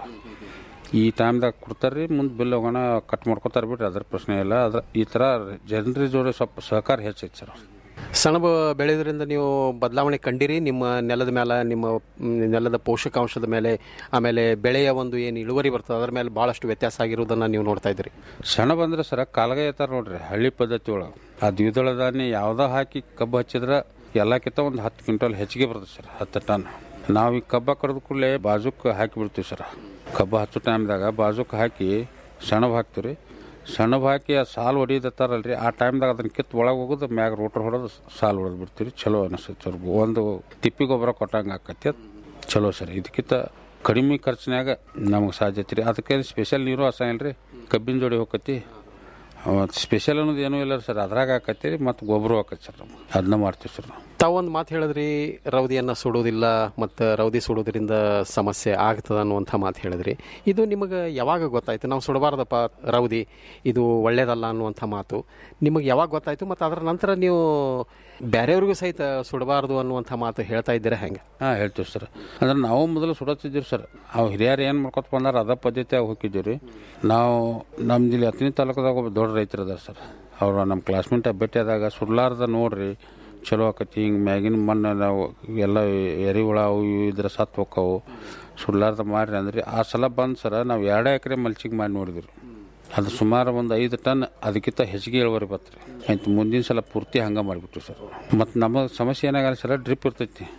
ಈ ಟೈಮ್ದಾಗ ಕೊಡ್ತಾರೆ ರೀ ಮುಂದೆ ಬಿಲ್ ಹೋಗೋಣ ಕಟ್ ಮಾಡ್ಕೊತಾರೆ ಬಿಡ್ರಿ ಅದ್ರ ಪ್ರಶ್ನೆ ಇಲ್ಲ ಅದ್ರ ಈ ಥರ ಜನರ ಜೋಡಿ ಸ್ವಲ್ಪ ಸಹಕಾರ ಹೆಚ್ಚೈತೆ ಸರ್ ಸೆಣಬು ಬೆಳೆಯೋದ್ರಿಂದ ನೀವು ಬದಲಾವಣೆ ಕಂಡಿರಿ ನಿಮ್ಮ ನೆಲದ ಮೇಲೆ ನಿಮ್ಮ ಮ್, ನೆಲದ ಪೋಷಕಾಂಶದ ಮೇಲೆ ಆಮೇಲೆ ಬೆಳೆಯ ಒಂದು ಏನು ಇಳುವರಿ ಬರ್ತದೆ ಅದರ ಮೇಲೆ ಭಾಳಷ್ಟು ವ್ಯತ್ಯಾಸ ಆಗಿರೋದನ್ನು ನೀವು ನೋಡ್ತಾ ಇದ್ದೀರಿ ಸಣ್ಣ ಬಂದ್ರೆ ಸರ ಕಾಲ್ಗ ಎತ್ತಾರ ನೋಡ್ರಿ ಹಳ್ಳಿ ಪದ್ಧತಿ ಒಳಗೆ ಆ ದ್ವಿದಳ ಧಾನ್ಯ ಯಾವ್ದೋ ಹಾಕಿ ಕಬ್ಬು ಹಚ್ಚಿದ್ರೆ ಎಲ್ಲಕ್ಕಿಂತ ಒಂದು ಹತ್ತು ಕ್ವಿಂಟಲ್ ಹೆಚ್ಚಿಗೆ ಬರ್ತದೆ ಸರ್ ಹತ್ತು ಟನ್ ನಾವು ಈ ಕಬ್ಬ ಕಡ್ದ ಕೂಡಲೇ ಬಾಜುಕ್ ಹಾಕಿ ಬಿಡ್ತೀವಿ ಸರ್ ಕಬ್ಬು ಹಚ್ಚೋ ಟೈಮ್ದಾಗ ಬಾಜುಕ್ ಹಾಕಿ ಸೆಣಬ್ ಹಾಕ್ತೀವಿ ರೀ ಸೆಣಬ್ ಹಾಕಿ ಆ ಸಾಲು ಹೊಡಿದತ್ತಾರಲ್ರಿ ಆ ಟೈಮ್ದಾಗ ಅದನ್ನ ಕಿತ್ತು ಒಳಗೆ ಹೋಗೋದು ಮ್ಯಾಗ ರೋಟ್ರ್ ಹೊಡೆದು ಸಾಲು ಹೊಡೆದು ಬಿಡ್ತೀವಿ ಚಲೋ ಅನಿಸ್ತೈತೆ ಸರ್ ಒಂದು ತಿಪ್ಪಿ ಗೊಬ್ಬರ ಕೊಟ್ಟಂಗೆ ಆಕತಿ ಅದ್ ಚಲೋ ಸರ್ ಇದಕ್ಕಿಂತ ಕಡಿಮೆ ಖರ್ಚಿನಾಗ ನಮಗೆ ಸಾಧ್ಯತೆ ರೀ ಅದಕ್ಕೆ ಸ್ಪೆಷಲ್ ನೀರು ಹಸಾಯಿಲ್ಲ ರೀ ಕಬ್ಬಿನ ಜೋಡಿ ಹೋಗತಿ ಸ್ಪೆಷಲ್ ಅನ್ನೋದು ಏನೂ ಇಲ್ಲ ಸರ್ ಅದ್ರಾಗ ಹಾಕತ್ತಿ ರೀ ಮತ್ತು ಗೊಬ್ಬರ ಹಾಕತ್ತೆ ಸರ್ ನಮ್ಗೆ ಅದನ್ನ ಮಾಡ್ತೀವಿ ಸರ್ ನಾವು ತಾವೊಂದು ಮಾತು ಹೇಳಿದ್ರಿ ರೌದಿಯನ್ನು ಸುಡೋದಿಲ್ಲ ಮತ್ತು ರೌದಿ ಸುಡೋದ್ರಿಂದ ಸಮಸ್ಯೆ ಆಗ್ತದ ಅನ್ನುವಂಥ ಮಾತು ಹೇಳಿದ್ರಿ ಇದು ನಿಮಗೆ ಯಾವಾಗ ಗೊತ್ತಾಯ್ತು ನಾವು ಸುಡಬಾರ್ದಪ್ಪ ರೌದಿ ಇದು ಒಳ್ಳೇದಲ್ಲ ಅನ್ನುವಂಥ ಮಾತು ನಿಮಗೆ ಯಾವಾಗ ಗೊತ್ತಾಯ್ತು ಮತ್ತು ಅದರ ನಂತರ ನೀವು ಬೇರೆಯವ್ರಿಗೂ ಸಹಿತ ಸುಡಬಾರ್ದು ಅನ್ನುವಂಥ ಮಾತು ಹೇಳ್ತಾ ಇದ್ದೀರಾ ಹೆಂಗೆ ಹಾಂ ಹೇಳ್ತೀವಿ ಸರ್ ಅಂದ್ರೆ ನಾವು ಮೊದಲು ಸುಡತ್ತಿದ್ದೀವಿ ಸರ್ ಅವು ಹಿರಿಯರು ಏನು ಮಾಡ್ಕೊತ ಬಂದಾರ ಅದ ಪದ್ಧತಿಯಾಗಿ ಹೋಗಿದ್ದೀವಿ ರೀ ನಾವು ನಮ್ದು ಇಲ್ಲಿ ಹತ್ತನೇ ತಾಲೂಕದಾಗ ಒಬ್ಬ ದೊಡ್ಡ ರೈತರು ಅದಾರ ಸರ್ ಅವ್ರು ನಮ್ಮ ಕ್ಲಾಸ್ಮೇಟ್ ಭೇಟಿಯಾದಾಗ ಸುಡ್ಲಾರ್ದ ನೋಡ್ರಿ ಚಲೋ ಆಕತಿ ಹಿಂಗೆ ಮ್ಯಾಗಿನ ಮಣ್ಣು ನಾವು ಎಲ್ಲ ಎರಿಹುಳ ಅವು ಇವು ಇದ್ರೆ ಸತ್ತು ಹೋಕ್ಕವು ಸುಡ್ಲಾರ್ದ ಮಾಡ್ರಿ ಅಂದ್ರೆ ಆ ಸಲ ಬಂದು ಸರ ನಾವು ಎರಡೇ ಎಕರೆ ಮಲ್ಚಿಂಗ್ ಮಾಡಿ ನೋಡಿದ್ರಿ ಅದು ಸುಮಾರು ಒಂದು ಐದು ಟನ್ ಅದಕ್ಕಿಂತ ಹೆಚ್ಚಿಗೆ ಇಳುವರಿ ಬತ್ತು ಆಯ್ತು ಮುಂದಿನ ಸಲ ಪೂರ್ತಿ ಹಂಗೆ ಮಾಡಿಬಿಟ್ಟು ಸರ್ ಮತ್ತು ನಮ್ಮ ಸಮಸ್ಯೆ ಏನಾಗಲ್ಲ ಸರ್ ಡ್ರಿಪ್ ಇರ್ತೈತಿ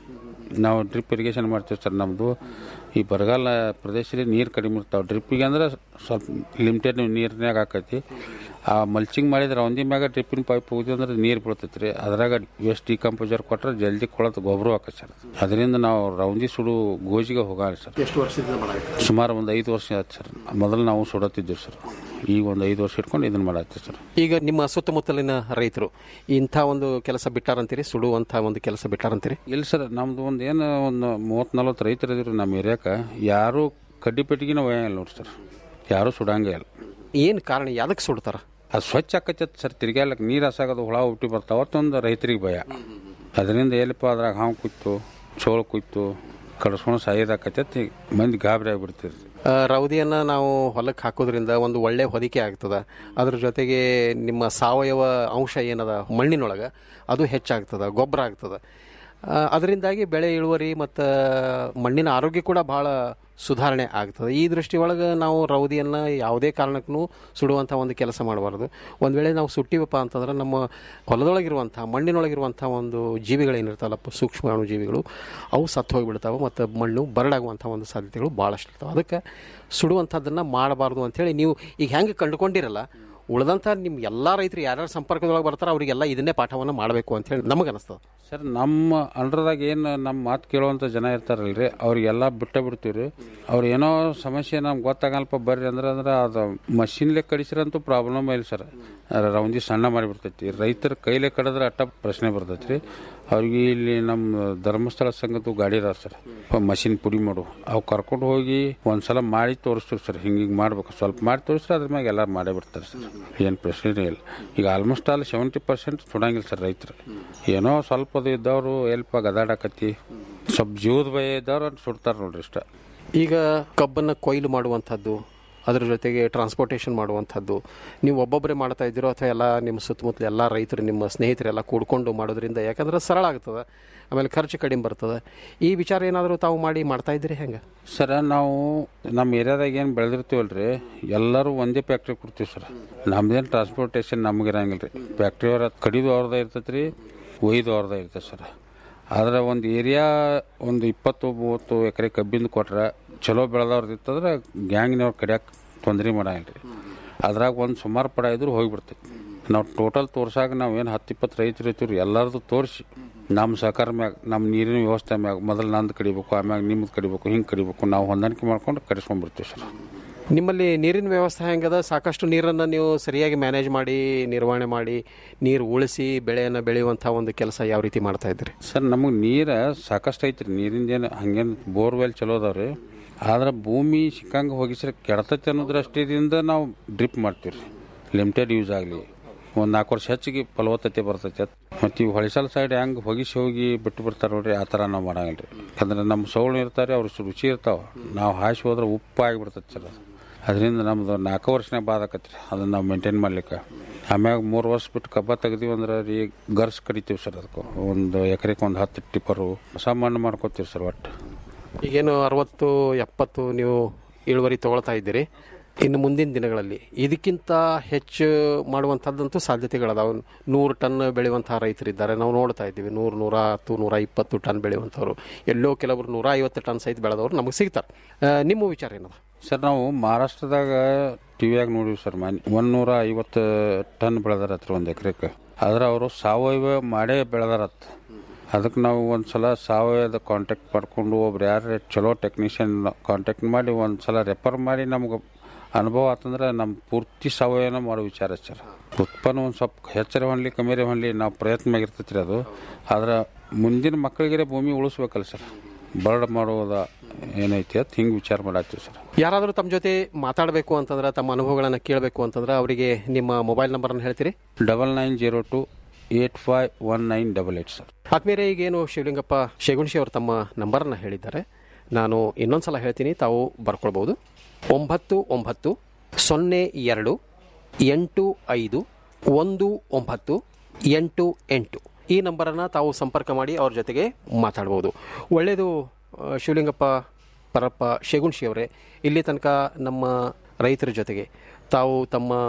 ನಾವು ಡ್ರಿಪ್ ಇರಿಗೇಷನ್ ಮಾಡ್ತೀವಿ ಸರ್ ನಮ್ಮದು ಈ ಬರಗಾಲ ಪ್ರದೇಶದಲ್ಲಿ ನೀರು ಕಡಿಮೆ ಇರ್ತಾವೆ ಡ್ರಿಪ್ಪಿಗೆ ಅಂದ್ರೆ ಸ್ವಲ್ಪ ಲಿಮಿಟೆಡ್ ನೀರಿನಾಗ ಆಕೈತಿ ಆ ಮಲ್ಚಿಂಗ್ ಮಾಡಿದ್ರೆ ಒಂದಿ ಮ್ಯಾಗ ಡ್ರಿಪ್ಪಿನ ಪೈಪ್ ಹೋಗಿ ಅಂದ್ರೆ ನೀರು ಬೀಳ್ತೈತಿ ರೀ ಅದ್ರಾಗ ವೇಸ್ಟ್ ಡಿಕಂಪೋಸರ್ ಕೊಟ್ರೆ ಜಲ್ದಿ ಕೊಳತು ಗೊಬ್ಬರ ಹಾಕೈತೆ ಸರ್ ಅದರಿಂದ ನಾವು ರೌಂದಿ ಸುಡು ಗೋಜಿಗೆ ಹೋಗಾರ ಸರ್ ಎಷ್ಟು ವರ್ಷದಿಂದ ಮಾಡಾಯ್ತು ಸುಮಾರು ಒಂದು ಐದು ವರ್ಷ ಆಯ್ತು ಸರ್ ಮೊದಲು ನಾವು ಸುಡತ್ತಿದ್ದೀವಿ ಸರ್ ಈಗ ಒಂದು ಐದು ವರ್ಷ ಇಟ್ಕೊಂಡು ಇದನ್ನು ಮಾಡತ್ತೀವಿ ಸರ್ ಈಗ ನಿಮ್ಮ ಸುತ್ತಮುತ್ತಲಿನ ರೈತರು ಇಂಥ ಒಂದು ಕೆಲಸ ಬಿಟ್ಟಾರಂತೀರಿ ಸುಡುವಂಥ ಒಂದು ಕೆಲಸ ಬಿಟ್ಟಾರಂತೀರಿ ಇಲ್ಲ ಸರ್ ನಮ್ದು ಒಂದು ಏನು ಒಂದು ಮೂವತ್ತು ನಲ್ವತ್ತು ರೈತರು ಇದ್ರು ನಮ್ಮ ಏರಿಯಾಕ ಯಾರು ಕಡ್ಡಿ ಪೆಟ್ಟಿಗೆನ ಒಯ್ಯಂಗಿಲ್ಲ ನೋಡಿ ಸರ್ ಯಾರು ಸುಡಂಗೇ ಇಲ್ಲ ಏನು ಕಾರಣ ಯಾವ್ದಕ್ಕೆ ಸುಡ್ತಾರ ಅದು ಸ್ವಚ್ಛ ಆಕೈತೆ ಸರ್ ತಿರ್ಗ್ಯಾಲಕ್ಕೆ ನೀರು ಹಸಾಗೋದು ಹುಳ ಹುಟ್ಟಿ ಬರ್ತಾವ ಅವತ್ತೊಂದು ರೈತರಿಗೆ ಭಯ ಅದರಿಂದ ಎಲ್ಲಿಪ್ಪ ಅದ್ರಾಗ ಹಾವು ಕುಯ್ತು ಚೋಳು ಕುಯ್ತು ಕಡಿಸ್ಕೊಂಡು ಸಾಯೋದಾಕೈತೆ ಮಂದಿ ಗಾಬರಿ ಆಗಿಬಿಡ್ತೀರಿ ಆ, ರೌದಿಯನ್ನ ನಾವು ಹೊಲಕ್ಕೆ ಹಾಕೋದ್ರಿಂದ ಒಂದು ಒಳ್ಳೆ ಹೊದಿಕೆ ಆಗ್ತದ ಅದ್ರ ಜೊತೆಗೆ ನಿಮ್ಮ ಸಾವಯವ ಅಂಶ ಏನದ ಮಣ್ಣಿನೊಳಗೆ ಅದು ಹೆಚ್ಚಾಗ್ತದ ಗೊಬ್ಬರ ಆಗ್ತದ ಆ, ಅದರಿಂದಾಗಿ ಬೆಳೆ ಇಳುವರಿ ಮತ್ತು ಮಣ್ಣಿನ ಆರೋಗ್ಯ ಕೂಡ ಭಾಳ ಸುಧಾರಣೆ ಆಗ್ತದೆ ಈ ದೃಷ್ಟಿಯೊಳಗೆ ನಾವು ರೌದಿಯನ್ನು ಯಾವುದೇ ಕಾರಣಕ್ಕೂ ಸುಡುವಂಥ ಒಂದು ಕೆಲಸ ಮಾಡಬಾರ್ದು ಒಂದು ವೇಳೆ ನಾವು ಸುಟ್ಟಿವಪ್ಪ ಅಂತಂದ್ರೆ ನಮ್ಮ ಹೊಲದೊಳಗಿರುವಂಥ ಮಣ್ಣಿನೊಳಗಿರುವಂಥ ಒಂದು ಜೀವಿಗಳೇನಿರ್ತಾವಲ್ಲ ಪ- ಸೂಕ್ಷ್ಮಾಣು ಜೀವಿಗಳು ಅವು ಸತ್ತು ಹೋಗಿಬಿಡ್ತಾವೆ ಮತ್ತು ಮಣ್ಣು ಬರಡಾಗುವಂಥ ಒಂದು ಸಾಧ್ಯತೆಗಳು ಭಾಳಷ್ಟು ಇರ್ತಾವೆ ಅದಕ್ಕೆ ಸುಡುವಂಥದ್ದನ್ನು ಮಾಡಬಾರ್ದು ಅಂಥೇಳಿ ನೀವು ಈಗ ಹೆಂಗೆ ಕಂಡುಕೊಂಡಿರಲ್ಲ ಉಳಿದಂಥ ನಿಮ್ಮ ಎಲ್ಲ ರೈತರು ಯಾರ್ಯಾರು ಸಂಪರ್ಕದೊಳಗೆ ಬರ್ತಾರೋ ಅವರಿಗೆಲ್ಲ ಇದನ್ನೇ ಪಾಠವನ್ನು ಮಾಡಬೇಕು ಅಂತೇಳಿ ನಮಗೆ ಅನಿಸ್ತದೆ ಸರ್ ನಮ್ಮ ಅಂಡ್ರದಾಗ ಏನು ನಮ್ಮ ಮಾತು ಕೇಳುವಂಥ ಜನ ಇರ್ತಾರಲ್ರಿ ಅವ್ರಿಗೆಲ್ಲ ಬಿಟ್ಟ ಬಿಡ್ತೀವಿ ರೀ ಅವ್ರು ಏನೋ ಸಮಸ್ಯೆ ನಮ್ಗೆ ಗೊತ್ತಾಗಲ್ಪ ಬರ್ರಿ ಅಂದ್ರೆ ಅಂದ್ರೆ ಅದು ಮಷಿನ್ಲೆ ಕಡಿಸಿರಂತೂ ಪ್ರಾಬ್ಲಮ್ ಇಲ್ಲ ಸರ್ ರೌಂದಿ ಸಣ್ಣ ಮಾಡಿಬಿಡ್ತೈತಿ ರೈತರ ಕೈಲೇ ಕಡಿದ್ರೆ ಅಟ್ಟ ಪ್ರಶ್ನೆ ಬರ್ತೈತಿ ರೀ ಅವ್ರಿಗೆ ಇಲ್ಲಿ ನಮ್ಮ ಧರ್ಮಸ್ಥಳ ಸಂಘದ್ದು ಗಾಡಿ ಇದಾವೆ ಸರ್ ಮಷಿನ್ ಪುಡಿ ಮಾಡು ಅವು ಕರ್ಕೊಂಡು ಹೋಗಿ ಒಂದ್ಸಲ ಮಾಡಿ ತೋರಿಸ್ತೀವಿ ಸರ್ ಹಿಂಗೆ ಹಿಂಗೆ ಮಾಡ್ಬೇಕು ಸ್ವಲ್ಪ ಮಾಡಿ ತೋರಿಸ್ರೆ ಅದ್ರ ಮ್ಯಾಗ ಎಲ್ಲ ಮಾಡೇ ಬಿಡ್ತಾರೆ ಸರ್ ಏನು ಪ್ರಶ್ನೆ ಇಲ್ಲ ಈಗ ಆಲ್ಮೋಸ್ಟ್ ಆಲ್ ಸೆವೆಂಟಿ ಪರ್ಸೆಂಟ್ ಸುಡಂಗಿಲ್ಲ ಸರ್ ರೈತರು ಏನೋ ಸ್ವಲ್ಪ ಅದು ಇದ್ದವರು ಎಲ್ಪ ಗದಾಡಕತ್ತಿ ಸ್ವಲ್ಪ ಜೀವದ ಭಯ ಇದ್ದವ್ರು ಸುಡ್ತಾರೆ ನೋಡ್ರಿ ಇಷ್ಟ ಈಗ ಕಬ್ಬನ್ನು ಕೊಯ್ಲು ಮಾಡುವಂಥದ್ದು ಅದರ ಜೊತೆಗೆ ಟ್ರಾನ್ಸ್ಪೋರ್ಟೇಷನ್ ಮಾಡುವಂಥದ್ದು ನೀವು ಒಬ್ಬೊಬ್ಬರೇ ಮಾಡ್ತಾ ಇದ್ದೀರೋ ಅಥವಾ ಎಲ್ಲ ನಿಮ್ಮ ಸುತ್ತಮುತ್ತಲ ಎಲ್ಲ ರೈತರು ನಿಮ್ಮ ಸ್ನೇಹಿತರೆಲ್ಲ ಕೂಡ್ಕೊಂಡು ಮಾಡೋದ್ರಿಂದ ಯಾಕಂದ್ರೆ ಸರಳ ಆಗ್ತದೆ ಆಮೇಲೆ ಖರ್ಚು ಕಡಿಮೆ ಬರ್ತದೆ ಈ ವಿಚಾರ ಏನಾದರೂ ತಾವು ಮಾಡಿ ಮಾಡ್ತಾ ಇದ್ದೀರಿ ಹೆಂಗೆ ಸರ್ ನಾವು ನಮ್ಮ ಏರಿಯಾದಾಗ ಏನು ಬೆಳೆದಿರ್ತೀವಲ್ರಿ ಎಲ್ಲರೂ ಒಂದೇ ಫ್ಯಾಕ್ಟ್ರಿ ಕೊಡ್ತೀವಿ ಸರ್ ನಮ್ದೇನು ಟ್ರಾನ್ಸ್ಪೋರ್ಟೇಷನ್ ನಮ್ಗೆ ಇರಂಗಿಲ್ಲ ರೀ ಫ್ಯಾಕ್ಟ್ರಿ ಅವ್ರ ಕಡಿದು ಅವ್ರದ್ದೇ ಇರ್ತೈತೆ ರೀ ಒಯ್ದು ಅವ್ರದ್ದೇ ಇರ್ತೈತೆ ಸರ್ ಆದ್ರೆ ಒಂದು ಏರಿಯಾ ಒಂದು ಇಪ್ಪತ್ತು ಮೂವತ್ತು ಎಕರೆ ಕಬ್ಬಿಂದು ಕೊಟ್ರೆ ಚಲೋ ಬೆಳೆದವ್ರದ್ದು ಇತ್ತಂದ್ರೆ ಗ್ಯಾಂಗ್ನವ್ರು ಕಡಿಯಕ್ಕೆ ತೊಂದರೆ ಮಾಡಂಗಿಲ್ಲ ರೀ ಅದ್ರಾಗ ಒಂದು ಸುಮಾರು ಪಡ ಇದ್ರು ಹೋಗಿಬಿಡ್ತೈತಿ ನಾವು ಟೋಟಲ್ ತೋರ್ಸಾಗ ನಾವು ಏನು ಹತ್ತು ಇಪ್ಪತ್ತು ರೈತರು ಇರ್ತೀವಿ ರೀ ಎಲ್ಲರದು ತೋರಿಸಿ ನಮ್ಮ ಸಹಕಾರ ಮ್ಯಾಗ ನಮ್ಮ ನೀರಿನ ವ್ಯವಸ್ಥೆ ಮ್ಯಾಗ ಮೊದಲು ನಂದು ಕಡಿಬೇಕು ಆಮ್ಯಾಗ ನಿಮ್ಮದು ಕಡಿಬೇಕು ಹಿಂಗೆ ಕಡಿಬೇಕು ನಾವು ಹೊಂದಾಣಿಕೆ ಮಾಡ್ಕೊಂಡು ಕಡಿಸ್ಕೊಂಡ್ಬಿಡ್ತೀವಿ ಸರ್ ನಿಮ್ಮಲ್ಲಿ ನೀರಿನ ವ್ಯವಸ್ಥೆ ಹೆಂಗದ ಸಾಕಷ್ಟು ನೀರನ್ನು ನೀವು ಸರಿಯಾಗಿ ಮ್ಯಾನೇಜ್ ಮಾಡಿ ನಿರ್ವಹಣೆ ಮಾಡಿ ನೀರು ಉಳಿಸಿ ಬೆಳೆಯನ್ನು ಬೆಳೆಯುವಂಥ ಒಂದು ಕೆಲಸ ಯಾವ ರೀತಿ ಮಾಡ್ತಾ ಇದ್ದೀರಿ ಸರ್ ನಮಗೆ ನೀರು ಸಾಕಷ್ಟು ಐತ್ರಿ ನೀರಿಂದ ಏನು ಹಂಗೇನು ಬೋರ್ವೆಲ್ ಚಲೋ ಅದಾವ್ರಿ ಆದ್ರೆ ಭೂಮಿ ಸಿಕ್ಕಂಗೆ ಹೋಗಿಸ್ರೆ ಕೆಡತೈತೆ ಅನ್ನೋ ದೃಷ್ಟಿಯಿಂದ ನಾವು ಡ್ರಿಪ್ ಮಾಡ್ತೀವಿ ರೀ ಲಿಮಿಟೆಡ್ ಯೂಸ್ ಆಗಲಿ ಒಂದು ನಾಲ್ಕು ವರ್ಷ ಹೆಚ್ಚಿಗೆ ಫಲವತ್ತತೆ ಬರ್ತೈತೆ ಮತ್ತು ಈ ಹೊಳಿಸಲ್ ಸೈಡ್ ಹೆಂಗೆ ಹೊಗಿಸಿ ಹೋಗಿ ಬಿಟ್ಟು ಬಿಡ್ತಾರೆ ನೋಡ್ರಿ ಆ ಥರ ನಾವು ಮಾಡಂಗಿಲ್ಲ ರೀ ಯಾಕಂದ್ರೆ ನಮ್ಮ ಸೌಳು ಇರ್ತಾರೆ ಅವ್ರು ರುಚಿ ಇರ್ತಾವೆ ನಾವು ಹಾಸಿ ಹೋದ್ರೆ ಉಪ್ಪು ಆಗಿಬಿಡ್ತೈತೆ ಸರ್ ಅದು ಅದರಿಂದ ನಮ್ದು ನಾಲ್ಕು ವರ್ಷನೇ ಬಾದಾಕತ್ರಿ ಅದನ್ನು ನಾವು ಮೇಂಟೈನ್ ಮಾಡ್ಲಿಕ್ಕೆ ಆಮ್ಯಾಗ ಮೂರು ವರ್ಷ ಬಿಟ್ಟು ಕಬ್ಬ ತೆಗ್ದೀವಿ ಅಂದ್ರೆ ರೀ ಗರ್ಸ್ ಕಡಿತೀವಿ ಸರ್ ಅದಕ್ಕೆ ಒಂದು ಎಕರೆಗೆ ಒಂದು ಹತ್ತು ಟಿಪ್ಪರು ಹೊಸ ಮಣ್ಣು ಮಾಡ್ಕೋತೀವಿ ಸರ್ ಒಟ್ಟು ಈಗೇನು ಅರವತ್ತು ಎಪ್ಪತ್ತು ನೀವು ಇಳುವರಿ ತಗೊಳ್ತಾ ಇದ್ದೀರಿ ಇನ್ನು ಮುಂದಿನ ದಿನಗಳಲ್ಲಿ ಇದಕ್ಕಿಂತ ಹೆಚ್ಚು ಮಾಡುವಂಥದ್ದಂತೂ ಸಾಧ್ಯತೆಗಳದಾವೆ ನೂರು ಟನ್ ಬೆಳೆಯುವಂಥ ರೈತರಿದ್ದಾರೆ ನಾವು ನೋಡ್ತಾ ಇದ್ದೀವಿ ನೂರು ನೂರ ಹತ್ತು ನೂರ ಇಪ್ಪತ್ತು ಟನ್ ಬೆಳೆಯುವಂಥವ್ರು ಎಲ್ಲೋ ಕೆಲವರು ನೂರ ಐವತ್ತು ಟನ್ ಸಹಿತ ಬೆಳೆದವರು ನಮಗೆ ಸಿಗ್ತಾರೆ ಆ, ನಿಮ್ಮ ವಿಚಾರ ಏನದ ಸರ್ ನಾವು ಮಹಾರಾಷ್ಟ್ರದಾಗ ಟಿವಿಯಾಗ ನೋಡಿವಿ ಸರ್ ಮನೆ ಒಂದೂರ ಐವತ್ತು ಟನ್ ಬೆಳೆದಾರತ್ರಿ ಒಂದು ಎಕರೆಗೆ ಆದ್ರೆ ಅವರು ಸಾವಯವ ಮಾಡೇ ಬೆಳೆದಾರತ್ ಅದಕ್ಕೆ ನಾವು ಒಂದು ಸಲ ಸಾವಯವದ ಕಾಂಟ್ಯಾಕ್ಟ್ ಮಾಡ್ಕೊಂಡು ಒಬ್ರು ಯಾರು ಚಲೋ ಟೆಕ್ನಿಷಿಯನ್ ಕಾಂಟ್ಯಾಕ್ಟ್ ಮಾಡಿ ಒಂದು ಸಲ ರೆಫರ್ ಮಾಡಿ ನಮ್ಗೆ ಅನುಭವ ಆತಂದ್ರೆ ನಮ್ಮ ಪೂರ್ತಿ ಸಾವಯವನ ಮಾಡೋ ವಿಚಾರ ಸರ್ ಉತ್ಪನ್ನ ಒಂದು ಸ್ವಲ್ಪ ಹೆಚ್ಚರ ಹೊನ್ಲಿ ಕಮ್ಮಿರೆ ಹೊನ್ಲಿ ನಾವು ಪ್ರಯತ್ನ ಇರ್ತೈತೆ ರೀ ಅದು ಆದ್ರೆ ಮುಂದಿನ ಮಕ್ಕಳಿಗೆ ಭೂಮಿ ಉಳಿಸ್ಬೇಕಲ್ಲ ಸರ್ ಬರ್ಡ್ ಮಾಡೋದ ಏನೈತಿ ಅಂತ ಹಿಂಗೆ ವಿಚಾರ ಮಾಡತ್ತೀವಿ ಸರ್ ಯಾರಾದರೂ ತಮ್ಮ ಜೊತೆ ಮಾತಾಡಬೇಕು ಅಂತಂದ್ರೆ ತಮ್ಮ ಅನುಭವಗಳನ್ನು ಕೇಳಬೇಕು ಅಂತಂದ್ರೆ ಅವರಿಗೆ ನಿಮ್ಮ ಮೊಬೈಲ್ ನಂಬರನ್ನು ಹೇಳ್ತೀರಿ double nine zero two eight five one nine double eight sir ಆದ್ಮೇಲೆ ಈಗೇನು ಶಿವಲಿಂಗಪ್ಪ ಶೇಗುಣಶಿ ಅವರು ತಮ್ಮ ನಂಬರನ್ನು ಹೇಳಿದ್ದಾರೆ ನಾನು ಇನ್ನೊಂದು ಸಲ ಹೇಳ್ತೀನಿ ತಾವು ಬರ್ಕೊಳ್ಬೋದು ಒಂಬತ್ತು ಒಂಬತ್ತು ಸೊನ್ನೆ ಎರಡು ಎಂಟು ಐದು ಒಂದು ಒಂಬತ್ತು ಎಂಟು ಎಂಟು ಈ ನಂಬರನ್ನು ತಾವು ಸಂಪರ್ಕ ಮಾಡಿ ಅವ್ರ ಜೊತೆಗೆ ಮಾತಾಡ್ಬೋದು ಒಳ್ಳೆಯದು ಆ, ಶಿವಲಿಂಗಪ್ಪ ಪರಪ್ಪ ಶೇಗುಣಶಿ ಅವರೇ ಇಲ್ಲಿ ತನಕ ನಮ್ಮ ರೈತರ ಜೊತೆಗೆ ತಾವು ತಮ್ಮ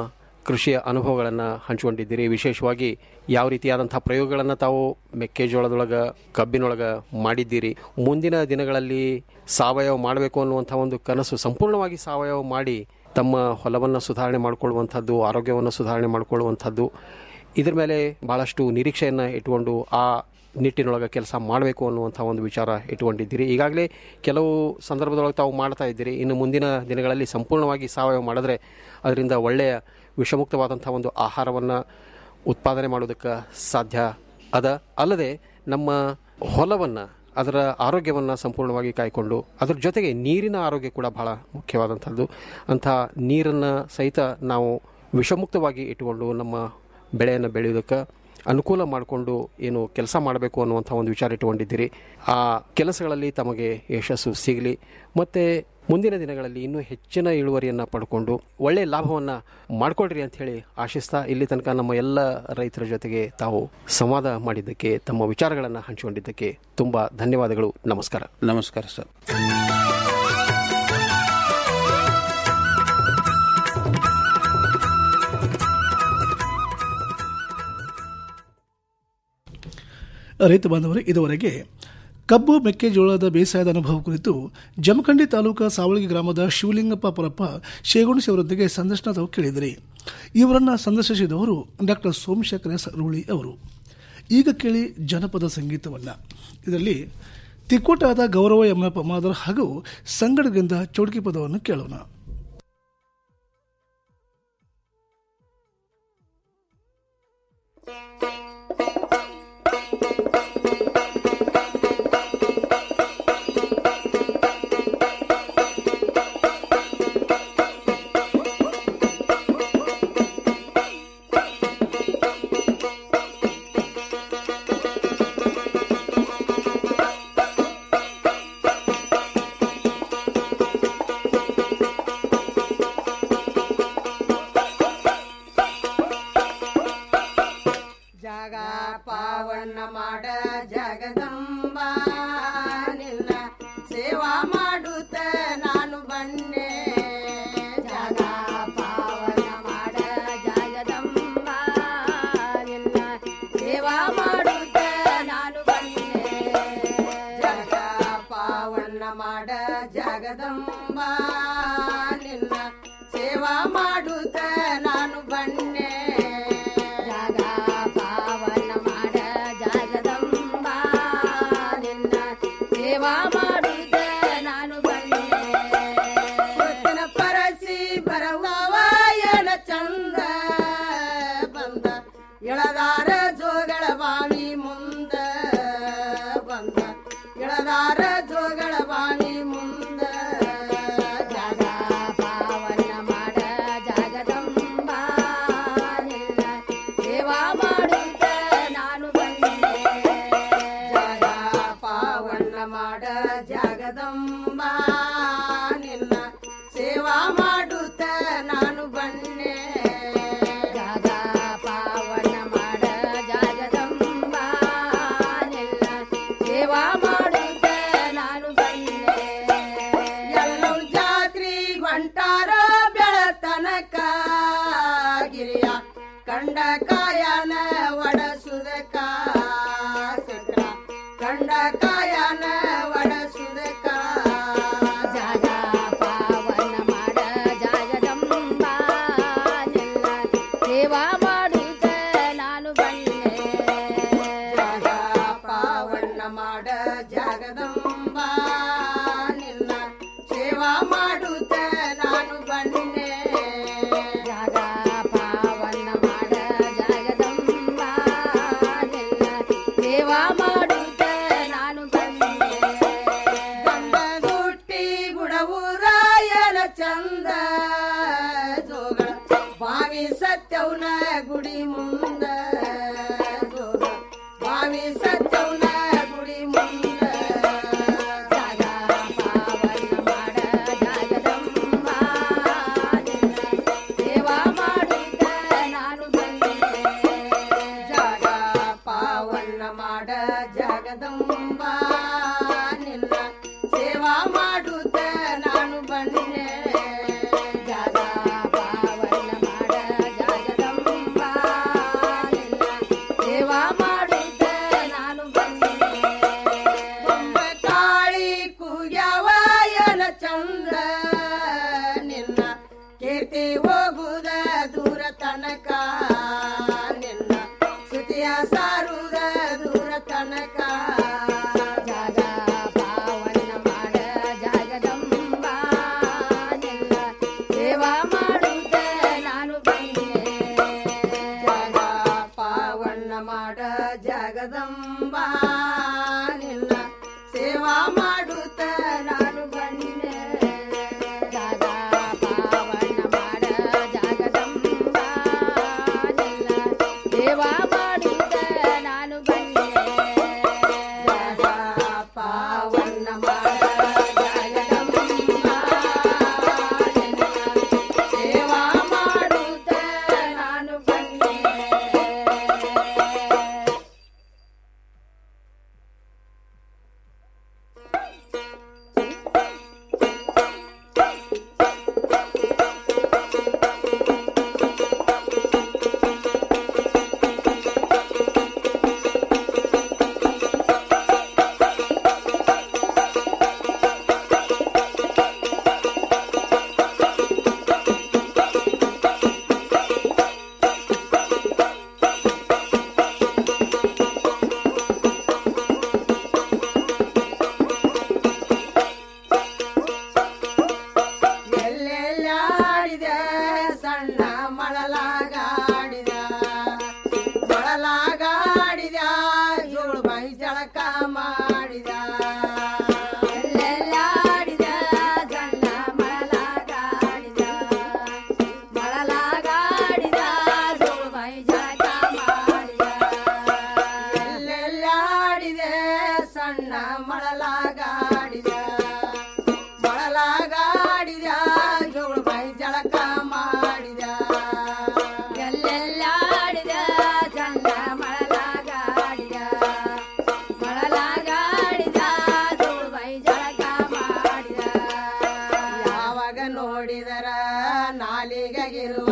ಕೃಷಿಯ ಅನುಭವಗಳನ್ನು ಹಂಚಿಕೊಂಡಿದ್ದೀರಿ ವಿಶೇಷವಾಗಿ ಯಾವ ರೀತಿಯಾದಂತಹ ಪ್ರಯೋಗಗಳನ್ನು ತಾವು ಮೆಕ್ಕೆಜೋಳದೊಳಗೆ ಕಬ್ಬಿನೊಳಗೆ ಮಾಡಿದ್ದೀರಿ ಮುಂದಿನ ದಿನಗಳಲ್ಲಿ ಸಾವಯವ ಮಾಡಬೇಕು ಅನ್ನುವಂಥ ಒಂದು ಕನಸು ಸಂಪೂರ್ಣವಾಗಿ ಸಾವಯವ ಮಾಡಿ ತಮ್ಮ ಹೊಲವನ್ನು ಸುಧಾರಣೆ ಮಾಡಿಕೊಳ್ಳುವಂಥದ್ದು ಆರೋಗ್ಯವನ್ನು ಸುಧಾರಣೆ ಮಾಡಿಕೊಳ್ಳುವಂಥದ್ದು ಇದ್ರ ಮೇಲೆ ಭಾಳಷ್ಟು ನಿರೀಕ್ಷೆಯನ್ನು ಇಟ್ಕೊಂಡು ಆ ನಿಟ್ಟಿನೊಳಗೆ ಕೆಲಸ ಮಾಡಬೇಕು ಅನ್ನುವಂಥ ಒಂದು ವಿಚಾರ ಇಟ್ಕೊಂಡಿದ್ದೀರಿ ಈಗಾಗಲೇ ಕೆಲವು ಸಂದರ್ಭದೊಳಗೆ ತಾವು ಮಾಡ್ತಾ ಇದ್ದೀರಿ ಇನ್ನು ಮುಂದಿನ ದಿನಗಳಲ್ಲಿ ಸಂಪೂರ್ಣವಾಗಿ ಸಾವಯವ ಮಾಡಿದ್ರೆ ಅದರಿಂದ ಒಳ್ಳೆಯ ವಿಷಮುಕ್ತವಾದಂಥ ಒಂದು ಆಹಾರವನ್ನು ಉತ್ಪಾದನೆ ಮಾಡೋದಕ್ಕೆ ಸಾಧ್ಯ ಅದ ಅಲ್ಲದೆ ನಮ್ಮ ಹೊಲವನ್ನು ಅದರ ಆರೋಗ್ಯವನ್ನು ಸಂಪೂರ್ಣವಾಗಿ ಕಾಯ್ಕೊಂಡು ಅದರ ಜೊತೆಗೆ ನೀರಿನ ಆರೋಗ್ಯ ಕೂಡ ಬಹಳ ಮುಖ್ಯವಾದಂಥದ್ದು ಅಂಥ ನೀರನ್ನು ಸಹಿತ ನಾವು ವಿಷಮುಕ್ತವಾಗಿ ಇಟ್ಟುಕೊಂಡು ನಮ್ಮ ಬೆಳೆಯನ್ನು ಬೆಳೆಯೋದಕ್ಕೆ ಅನುಕೂಲ ಮಾಡಿಕೊಂಡು ಏನು ಕೆಲಸ ಮಾಡಬೇಕು ಅನ್ನುವಂಥ ಒಂದು ವಿಚಾರ ಇಟ್ಟುಕೊಂಡಿದ್ದೀರಿ ಆ ಕೆಲಸಗಳಲ್ಲಿ ತಮಗೆ ಯಶಸ್ಸು ಸಿಗಲಿ ಮತ್ತು ಮುಂದಿನ ದಿನಗಳಲ್ಲಿ ಇನ್ನೂ ಹೆಚ್ಚಿನ ಇಳುವರಿಯನ್ನು ಪಡ್ಕೊಂಡು ಒಳ್ಳೆಯ ಲಾಭವನ್ನು ಮಾಡ್ಕೊಳ್ರಿ ಅಂತ ಹೇಳಿ ಆಶಿಸ್ತಾ ಇಲ್ಲಿ ತನಕ ನಮ್ಮ ಎಲ್ಲ ರೈತರ ಜೊತೆಗೆ ತಾವು ಸಂವಾದ ಮಾಡಿದ್ದಕ್ಕೆ ತಮ್ಮ ವಿಚಾರಗಳನ್ನು ಹಂಚಿಕೊಂಡಿದ್ದಕ್ಕೆ ತುಂಬ ಧನ್ಯವಾದಗಳು ನಮಸ್ಕಾರ ನಮಸ್ಕಾರ ಸರ್ ರೈತ ಬಾಂಧವರು ಇದುವರೆಗೆ ಕಬ್ಬು ಮೆಕ್ಕೆಜೋಳದ ಬೇಸಾಯದ ಅನುಭವ ಕುರಿತು ಜಮಖಂಡಿ ತಾಲೂಕಾ ಸಾವಳಗಿ ಗ್ರಾಮದ ಶಿವಲಿಂಗಪ್ಪ ಪರಪ್ಪ ಶೇಗುಣಿಸಿ ಅವರೊಂದಿಗೆ ಸಂದರ್ಶನ ತಾವು ಕೇಳಿದಿರಿ ಇವರನ್ನ ಸಂದರ್ಶಿಸಿದವರು ಡಾಕ್ಟರ್ ಸೋಮಶೇಖರ ಎಸ್ ರೂಳಿ ಅವರು ಈಗ ಕೇಳಿ ಜನಪದ ಸಂಗೀತವನ್ನ ಇದರಲ್ಲಿ ತಿಕ್ಕೋಟಾದ ಗೌರವ ಯಮನಪ್ಪ ಮಾದರ್ ಹಾಗೂ ಸಂಗಡದಿಂದ ಚೌಡ್ಕಿ ಪದವನ್ನು ಕೇಳೋಣ ಜಗ ಪಾವನ ಮಾಡ ಜಗದಂಬ ನಿನ್ನ ಸೇವಾ ಮಾಡುತ್ತ ನಾನು ಬನ್ನೆ ಜಗ ಪಾವನ ಮಾಡ ಜಗದಂಬ ನಿನ್ನ ಸೇವಾ ಮಾಡುತ್ತ ನಾನು ಬನ್ನೆ ಜಗ ಪಾವನ ಮಾಡ ಜಗದಂಬ ನಿನ್ನ ಸೇವಾ ಮಾಡುತ್ತ ನಾನು ಬನ್ನೆ ಜಗ ಪಾವನ ಮಾಡ ಜಗದಂಬ ನಿನ್ನ ಸೇವಾ ಮಾಡುತ್ತ ನಾನು ಬನ್ನೆ ಸುತ್ತನ ಪರಸಿ ಬರವಯನ ಚಂದ ಬಂದ ಎಳದಾರ ಜೋಗಳ ಬಾವಿ ಮುಂದ ಬಂದ ಎಳದಾರ ಜೋಗಳ ಬಾವಿ ಮುಂದ ಜಗ ಪಾವನ ಮಾಡ ಜಗದಂಬ ನಿನ್ನ ಸೇವಾ ಮಾಡುತ್ತ ನಾನು ಬಂದೆ ಜಗ ಪಾವನ ಮಾಡ ಜಗದಂಬ ನಿನ್ನ ಸೇವಾ ಮಾಡುತ್ತ ನಾನು ಬನ್ನೆ ಜಗ ಪಾವನ ಮಾಡ ಜಗದಂಬ ನಿನ್ನ ಸೇವಾ ಮಾಡುತ್ತ ನಾನು ಬನ್ನೆ ಎಲ್ಲರೂ ಜಾತ್ರಿ ಹೊಂಟಾರ ಬೆಳತನಕ ಗಿರಿಯ ಕಂಡ ಕಾಯನ ಒಡಸುದಕ ಸುತ್ರ ಕಂಡ ಕಾಯನ ಒಡಸುದಕ ಜಗ ಪಾವನ ಮಾಡ ಜಗದಂಬ ನಿನ್ನ ಸೇವಾ ಮಾಡುತ್ತ ನಾನು ಬನ್ನೆ ಜಗ ಪಾವನ ಮಾಡ ಜಗದಂಬ ನಿನ್ನ ಸೇವಾ ಮಾಡುತ್ತ ನಾನು ಬನ್ನೆ ಜಗ ಪಾವನ ಮಾಡ ಜಗದಂಬ ನಿನ್ನ ಸೇವಾ ಮಾಡುತ್ತ ನಾನು ಬನ್ನೆ ಗಂಡದುಟ್ಟಿ ಗುಡವುರಾಯನ ಚಂದ ಜೋಗಳ ಬಾವಿ ಸತ್ಯವನ ಗುಡಿ ಮುಂದ ಜೋಗ ಬಾವಿ ಸತ್ಯವನ ಗುಡಿ ಮುಂದ ಜಗ ಪಾವನ ಮಾಡ ಜಗದಂಬ ನಿನ್ನ ಸೇವಾ ಮಾಡುತ್ತ ನಾನು ಬನ್ನೆ ಜಗ ಪಾವನ ಮಾಡ ಜಗದಂಬ ನಿನ್ನ ಸೇವಾ ಮಾಡುತ್ತ ನಾನು ಬನ್ನೆ ಜಗ ಪಾವನ ಮಾಡ ಜಗದಂಬ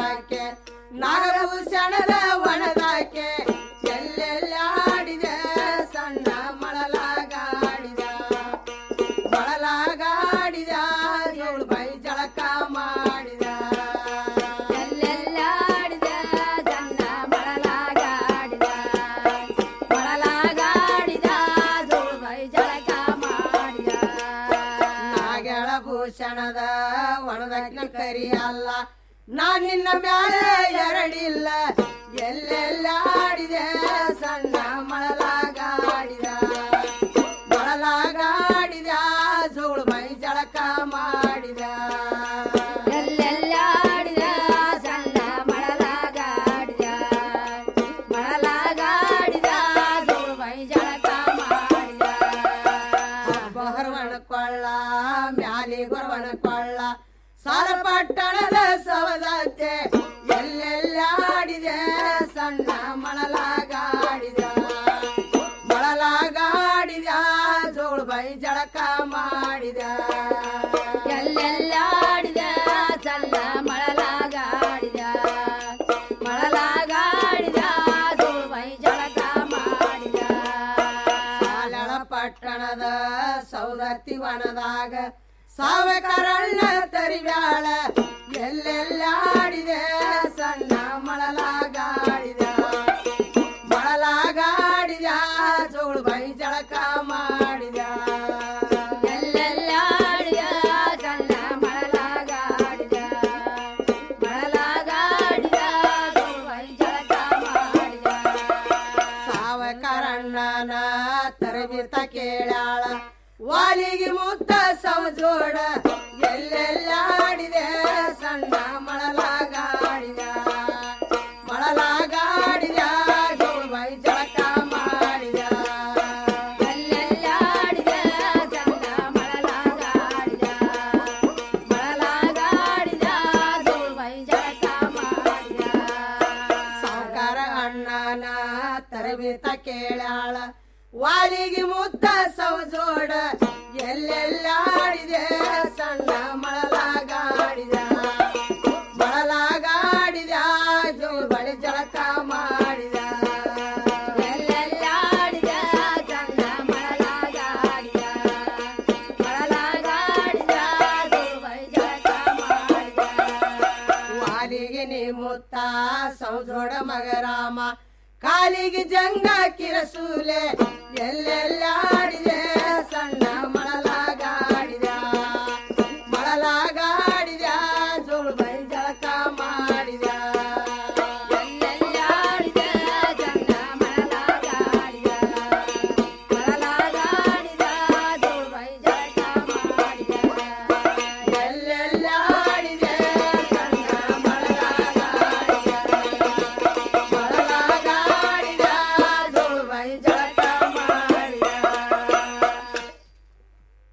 ವನದಾಕೆ ನಾಗಭೂಷಣದ ವನದಾಕೆ ಎಲ್ಲೆಲ್ಲಾಡಿದೆ ಸಣ್ಣ ಮಳಲಾಗಾಡಿದ ಬಳಲಾಗಾಡಿದ ಏಳು ಬೈ ಜಳಕ ಮಾಡಿದ ಎಲ್ಲೆಲ್ಲಾಡಿದ ಸಣ್ಣ ಮಳಲಾಗಾಡಿದ ಬಳಲಾಗಾಡಿದ ಏಳು ಬೈ ಜಳಕ ಮಾಡಿದ ನಾಗೆಳ ಭೂಷಣದ ಒಣದಕ್ನ ಕರಿ ಅಲ್ಲ ನಾ ನಿನ್ನ ಮ್ಯಾಲೆ ಎರಡಿಲ್ಲ ಎಲ್ಲೆಲ್ಲಾಡಿದೆ ಸಣ್ಣ ಮಳಲಾಗಾಡಿದ ಮಳಲಾಗಾಡಿದ ಜೋಳು ಮೈ ಜಳಕ ಮಾಡಿದ ಎಲ್ಲೆಲ್ಲಾಡಿದ ಸಣ್ಣ ಮಳಲಾಗಾಡಿದ ಮಳಲಾಗಾಡಿದ ಜೋಳು ಮೈ ಜಳಕ ಮಾಡಿದ ಬಹರವಣ ಕೊಳ್ಳ ಮ್ಯಾಲಿ ಗೊರವಣ ಕೊಳ್ಳ ಸಾಲ ಪಟ್ಟಣದ ಸವದತ್ತೆ ಎಲ್ಲೆಲ್ಲಾಡಿದೆ ಸಣ್ಣ ಮಳಲಾಗಾಡಿದ ಮಳಲಾಗಾಡಿದ ಜೋಳು ಬೈ ಜಳಕ ಮಾಡಿದ ಎಲ್ಲೆಲ್ಲಾಡಿದ ಸಣ್ಣ ಮಳಲಾಗಾಡಿದ ಮಳಲಾಗಾಡಿದ ಜೋಳು ಬೈ ಜಳಕ ಮಾಡಿದ ಸಾಲಳ ಪಟ್ಟಣದ ಸೌದತ್ತಿ ವನದಾಗ ಸಾವಕರಣ್ಣ ತರಿಬ್ಯಾಳ ಎಲ್ಲೆಲ್ಲಾಡಿದೆ ಸಣ್ಣ ಮಳಲಾಗಾಡಿದ ಮಳಲಾಗಾಡಿದ ಜೋಳು ಬೈ ಜಳಕ ಮಾಡಿದ ಎಲ್ಲೆಲ್ಲಾಡಿದ ಸಣ್ಣ ಮಳಲಾಗಾಡಿದ ಮಳಲಾಗಾಡಿದ ಜೋಳು ಬೈ ಜಳಕ ಮಾಡಿದ ಸಾವಕರಣ್ಣನ ತರಬಿತ ಕೇಳಾಳ ವಾಲಿಗೆ ಮುತ್ತ ಸವಜೋಡ ಎಲ್ಲೆಲ್ಲಾಡಿದೆ ಸಣ್ಣ ಮಳಲಾಗಾಡಿದ ಮಳಲಾಗಾಡಿದ ಜೋಳು ಬೈ ಜಳಕ ಮಾಡಿದ ಎಲ್ಲೆಲ್ಲಾಡಿದ ಸಣ್ಣ ಮಳಲಾಗಾಡಿದ ಮಳಲಾಗಾಡಿದ ಜೋಳು ಬೈ ಜಳಕ ಮಾಡಿದ ಸಾವುಕಾರ ಅಣ್ಣನ ತರಬೇತ ಕೇಳಾಳ ವಾಲಿಗೆ ಮುತ್ತ ಸವಜೋಡ ಎಲ್ಲೆಲ್ಲಾಡಿದೆ ಸಣ್ಣ ಮಳಲಾಗಾಡಿದ ಮಳಲಾಗಾಡಿದ ಜೋಳು ಬಳಿ ಜಳಕ ಮಾಡಿದ ಎಲ್ಲೆಲ್ಲಾಡಿದ ಸಣ್ಣ ಮಳಲಾಗಾಡಿದ ಮಳಲಾಗಾಡಿದ ಜೋಳು ಬಳಿ ಜಳಕ ಮಾಡಿದ ವಾಲಿಗೆ ನೀ ಮುತ್ತ ಸೌಜೋಡ ಮಗರಾಮ ಕಾಲಿಗೆ ಜಂಗ ಕಿರಸೂಲೆ ಎಲ್ಲೆಲ್ಲಾಡಿದೆ ಸಣ್ಣ ಮಳಲಾಗಾಡಿದ ಮಳಲಾಗಾಡಿದ ಜೋಳು ಬೈ ಜಳಕ ಮಾಡಿದ ಎಲ್ಲೆಲ್ಲಾಡಿದ ಸಣ್ಣ ಮಳಲಾಗಾಡಿದ ಮಳಲಾಗಾಡಿದ ಜೋಳು ಬೈ ಜಳಕ ಮಾಡಿದ ಎಲ್ಲೆಲ್ಲಾಡಿದೆ ಸಣ್ಣ ಮಳಲಾಗಾಡಿದ ಜೋಳು ಬೈ ಜಳಕ ಮಾಡಿದ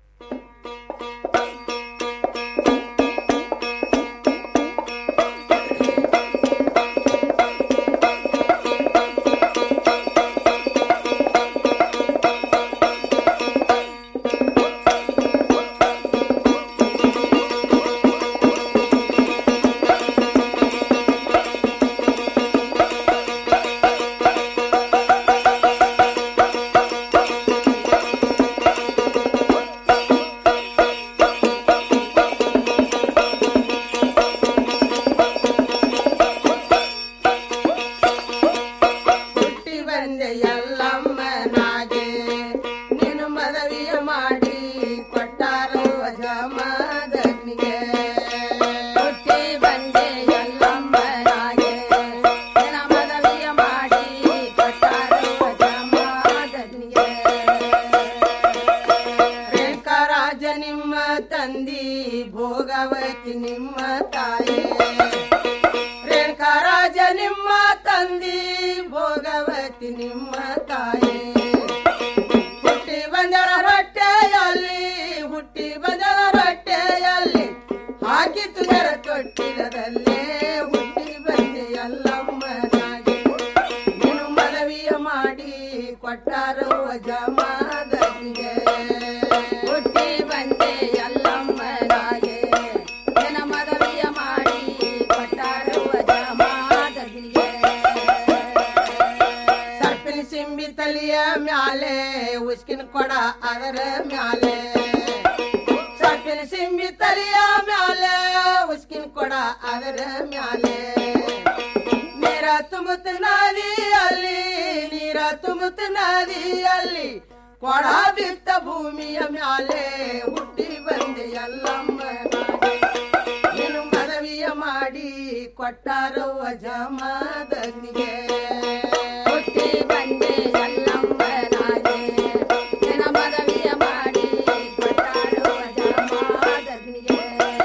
ಕೊಡ ಅದರ ಮ್ಯಾಲೆ ಸಪ್ಪಿನ ಸಿಂಬಿ ತಲಿಯ ಮ್ಯಾಲೆ ಉಸ್ಕಿನ ಕೊಡ ಅದರ ಮ್ಯಾಲೆ ನೀರ ತುಂಬುತ್ತ ನದಿಯಲ್ಲಿ ನೀರ ತುಂಬುತ್ತ ನದಿಯಲ್ಲಿ ಕೊಡ ಬಿತ್ತ ಭೂಮಿಯ ಮ್ಯಾಲೆ ಹುಟ್ಟಿ ಬಂದೆ ಎಲ್ಲಮ್ಮ ನೀನು ಮನವಿಯ ಮಾಡಿ ಕೊಟ್ಟಾರೋ ಜಮಾದನಿಗೆ ಹುಟ್ಟಿ ಬಂದೆ ಎಲ್ಲಮ್ಮನಾಗೆ ನಿನ್ನ ಮನವಿಯ ಮಾಡಿ ಕೊಟ್ಟಾರೋ ಜಮಾದನಿಗೆ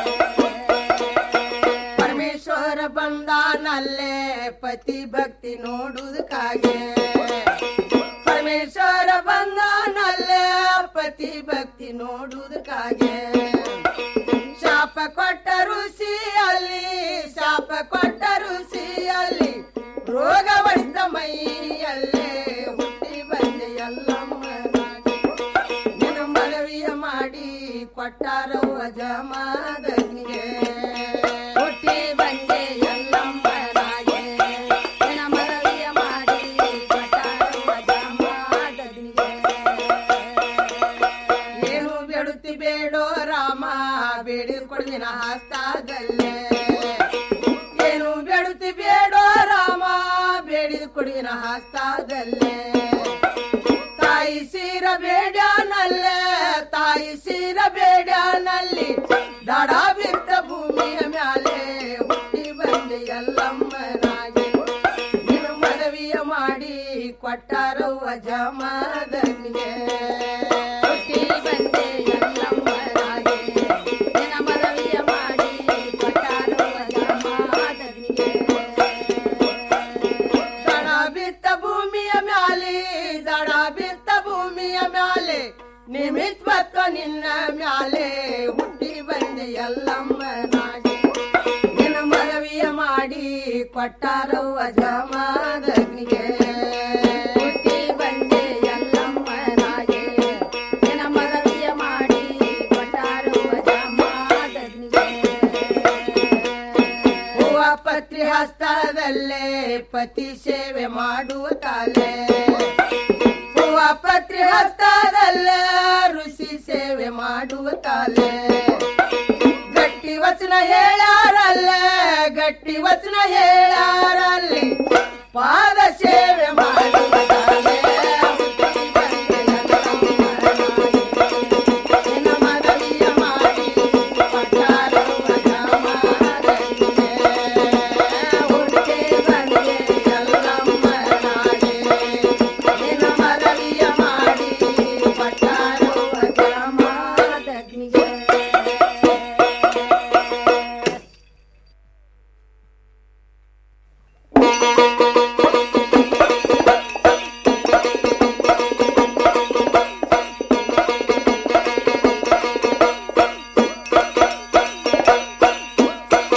ಪರಮೇಶ್ವರ ಬಂದಾನಲ್ಲೇ ಪತಿ ಭಕ್ತಿ ನೋಡುವುದಕ್ಕಾಗೆ ಪರಮೇಶ್ವರ ಬಂದಾನಲ್ಲೇ ಪತಿ ಭಕ್ತಿ ನೋಡುವುದಕ್ಕಾಗೆ ಶಾಪ ಕೊಟ್ಟ ಋಷಿಯಲ್ಲಿ ಶಾಪ ಕೊಟ್ಟ ಋಷಿಯಲ್ಲಿ ರೋಗ ಹೊಡೆದ ಮೈಯಲ್ಲೇ ಹುಟ್ಟಿ ಬಂದೆ ಎಲ್ಲಮ್ಮನಾಗೆ ನಿನ್ನ ಮನವಿಯ ಮಾಡಿ ಕೊಟ್ಟಾರೋ ಅಜಮಾದನಿಗೆ ಹುಟ್ಟಿ ಬಂದೆ ಎಲ್ಲಮ್ಮನಾಗೆ ನಿನ್ನ ಮನವಿಯ ಮಾಡಿ ಕೊಟ್ಟಾರೋ ಅಜಮಾದನಿಗೆ ಏನು ಬೇಡುತ್ತಿ ಬೇಡೋ ರಾಮ ಬೇಡಿ ಕೊಡ್ದಿನ ಹಸ್ತಾದಲ್ಲೇ ಏನು ಬೇಡುತ್ತಿ ಬೇಡೋ ರಾಮ ಬೇಡಿದ ಕೊಡಿನ ಹಸ್ತಾದಲ್ಲೇ ತಾಯಿ ಸೀರ ಬೇಡ್ಯಾನಲ್ಲೇ ತಾಯಿ ಸೀರ ಬೇಡ್ಯಾನಲ್ಲಿ ದಡ ಬಿದ್ದ ಭೂಮಿಯ ಮ್ಯಾಲೆ ಹುಟ್ಟಿ ಬಂದೆ ಎಲ್ಲಮ್ಮನಾಗೆ ನೀನು ಮನವಿಯ ಮಾಡಿ ಕೊಟ್ಟಾರೋ ಅಜಮಾದನಿಗೆ ಹುಟ್ಟಿ ಬಂದೆ ಎಲ್ಲಮ್ಮನಾಗೆ ನಿನ್ನ ಮನವಿಯ ಮಾಡಿ ಕೊಟ್ಟಾರೋ ಅಜಮಾದನಿಗೆ ದಡ ಬಿತ್ತ ಭೂಮಿಯ ಮ್ಯಾಲೆ ದಡ ಬಿತ್ತ ಭೂಮಿಯ ಮ್ಯಾಲೆ ನಿಮಿತ್ವತ್ವ ನಿನ್ನ ಮ್ಯಾಲೆ ಹುಟ್ಟಿ ಬಂದೆ ಎಲ್ಲಮ್ಮನಾಗೆ ನಿನ್ನ ಮನವಿಯ ಮಾಡಿ ಕೊಟ್ಟಾರೋ ಅಜಮಾದನಿಗೆ ಹುಟ್ಟಿ ಬಂದೆ ಎಲ್ಲಮ್ಮನಾಗೆ ನಿನ್ನ ಮನವಿಯ ಮಾಡಿ ಕೊಟ್ಟಾರೋ ಅಜಮಾದನಿಗೆ ಹೂವ ಪತ್ರಿ ಹಸ್ತದಲ್ಲೇ ಪತಿ ಸೇವೆ ಮಾಡುವ ಕಾಲೆ ಹೂವ ಪತ್ರಿ ಹಸ್ತದಲ್ಲೇ ಋಷಿ ಸೇವೆ ಮಾಡುವ ಕಾಲೆ ಗಟ್ಟಿ ವಚನ ಹೇಳ್ಯಾರಲ್ಲೇ ಗಟ್ಟಿ ವಚನ ಹೇಳ್ಯಾರಲ್ಲಿ ಪಾದ ಸೇವೆ ಮಾಡುವ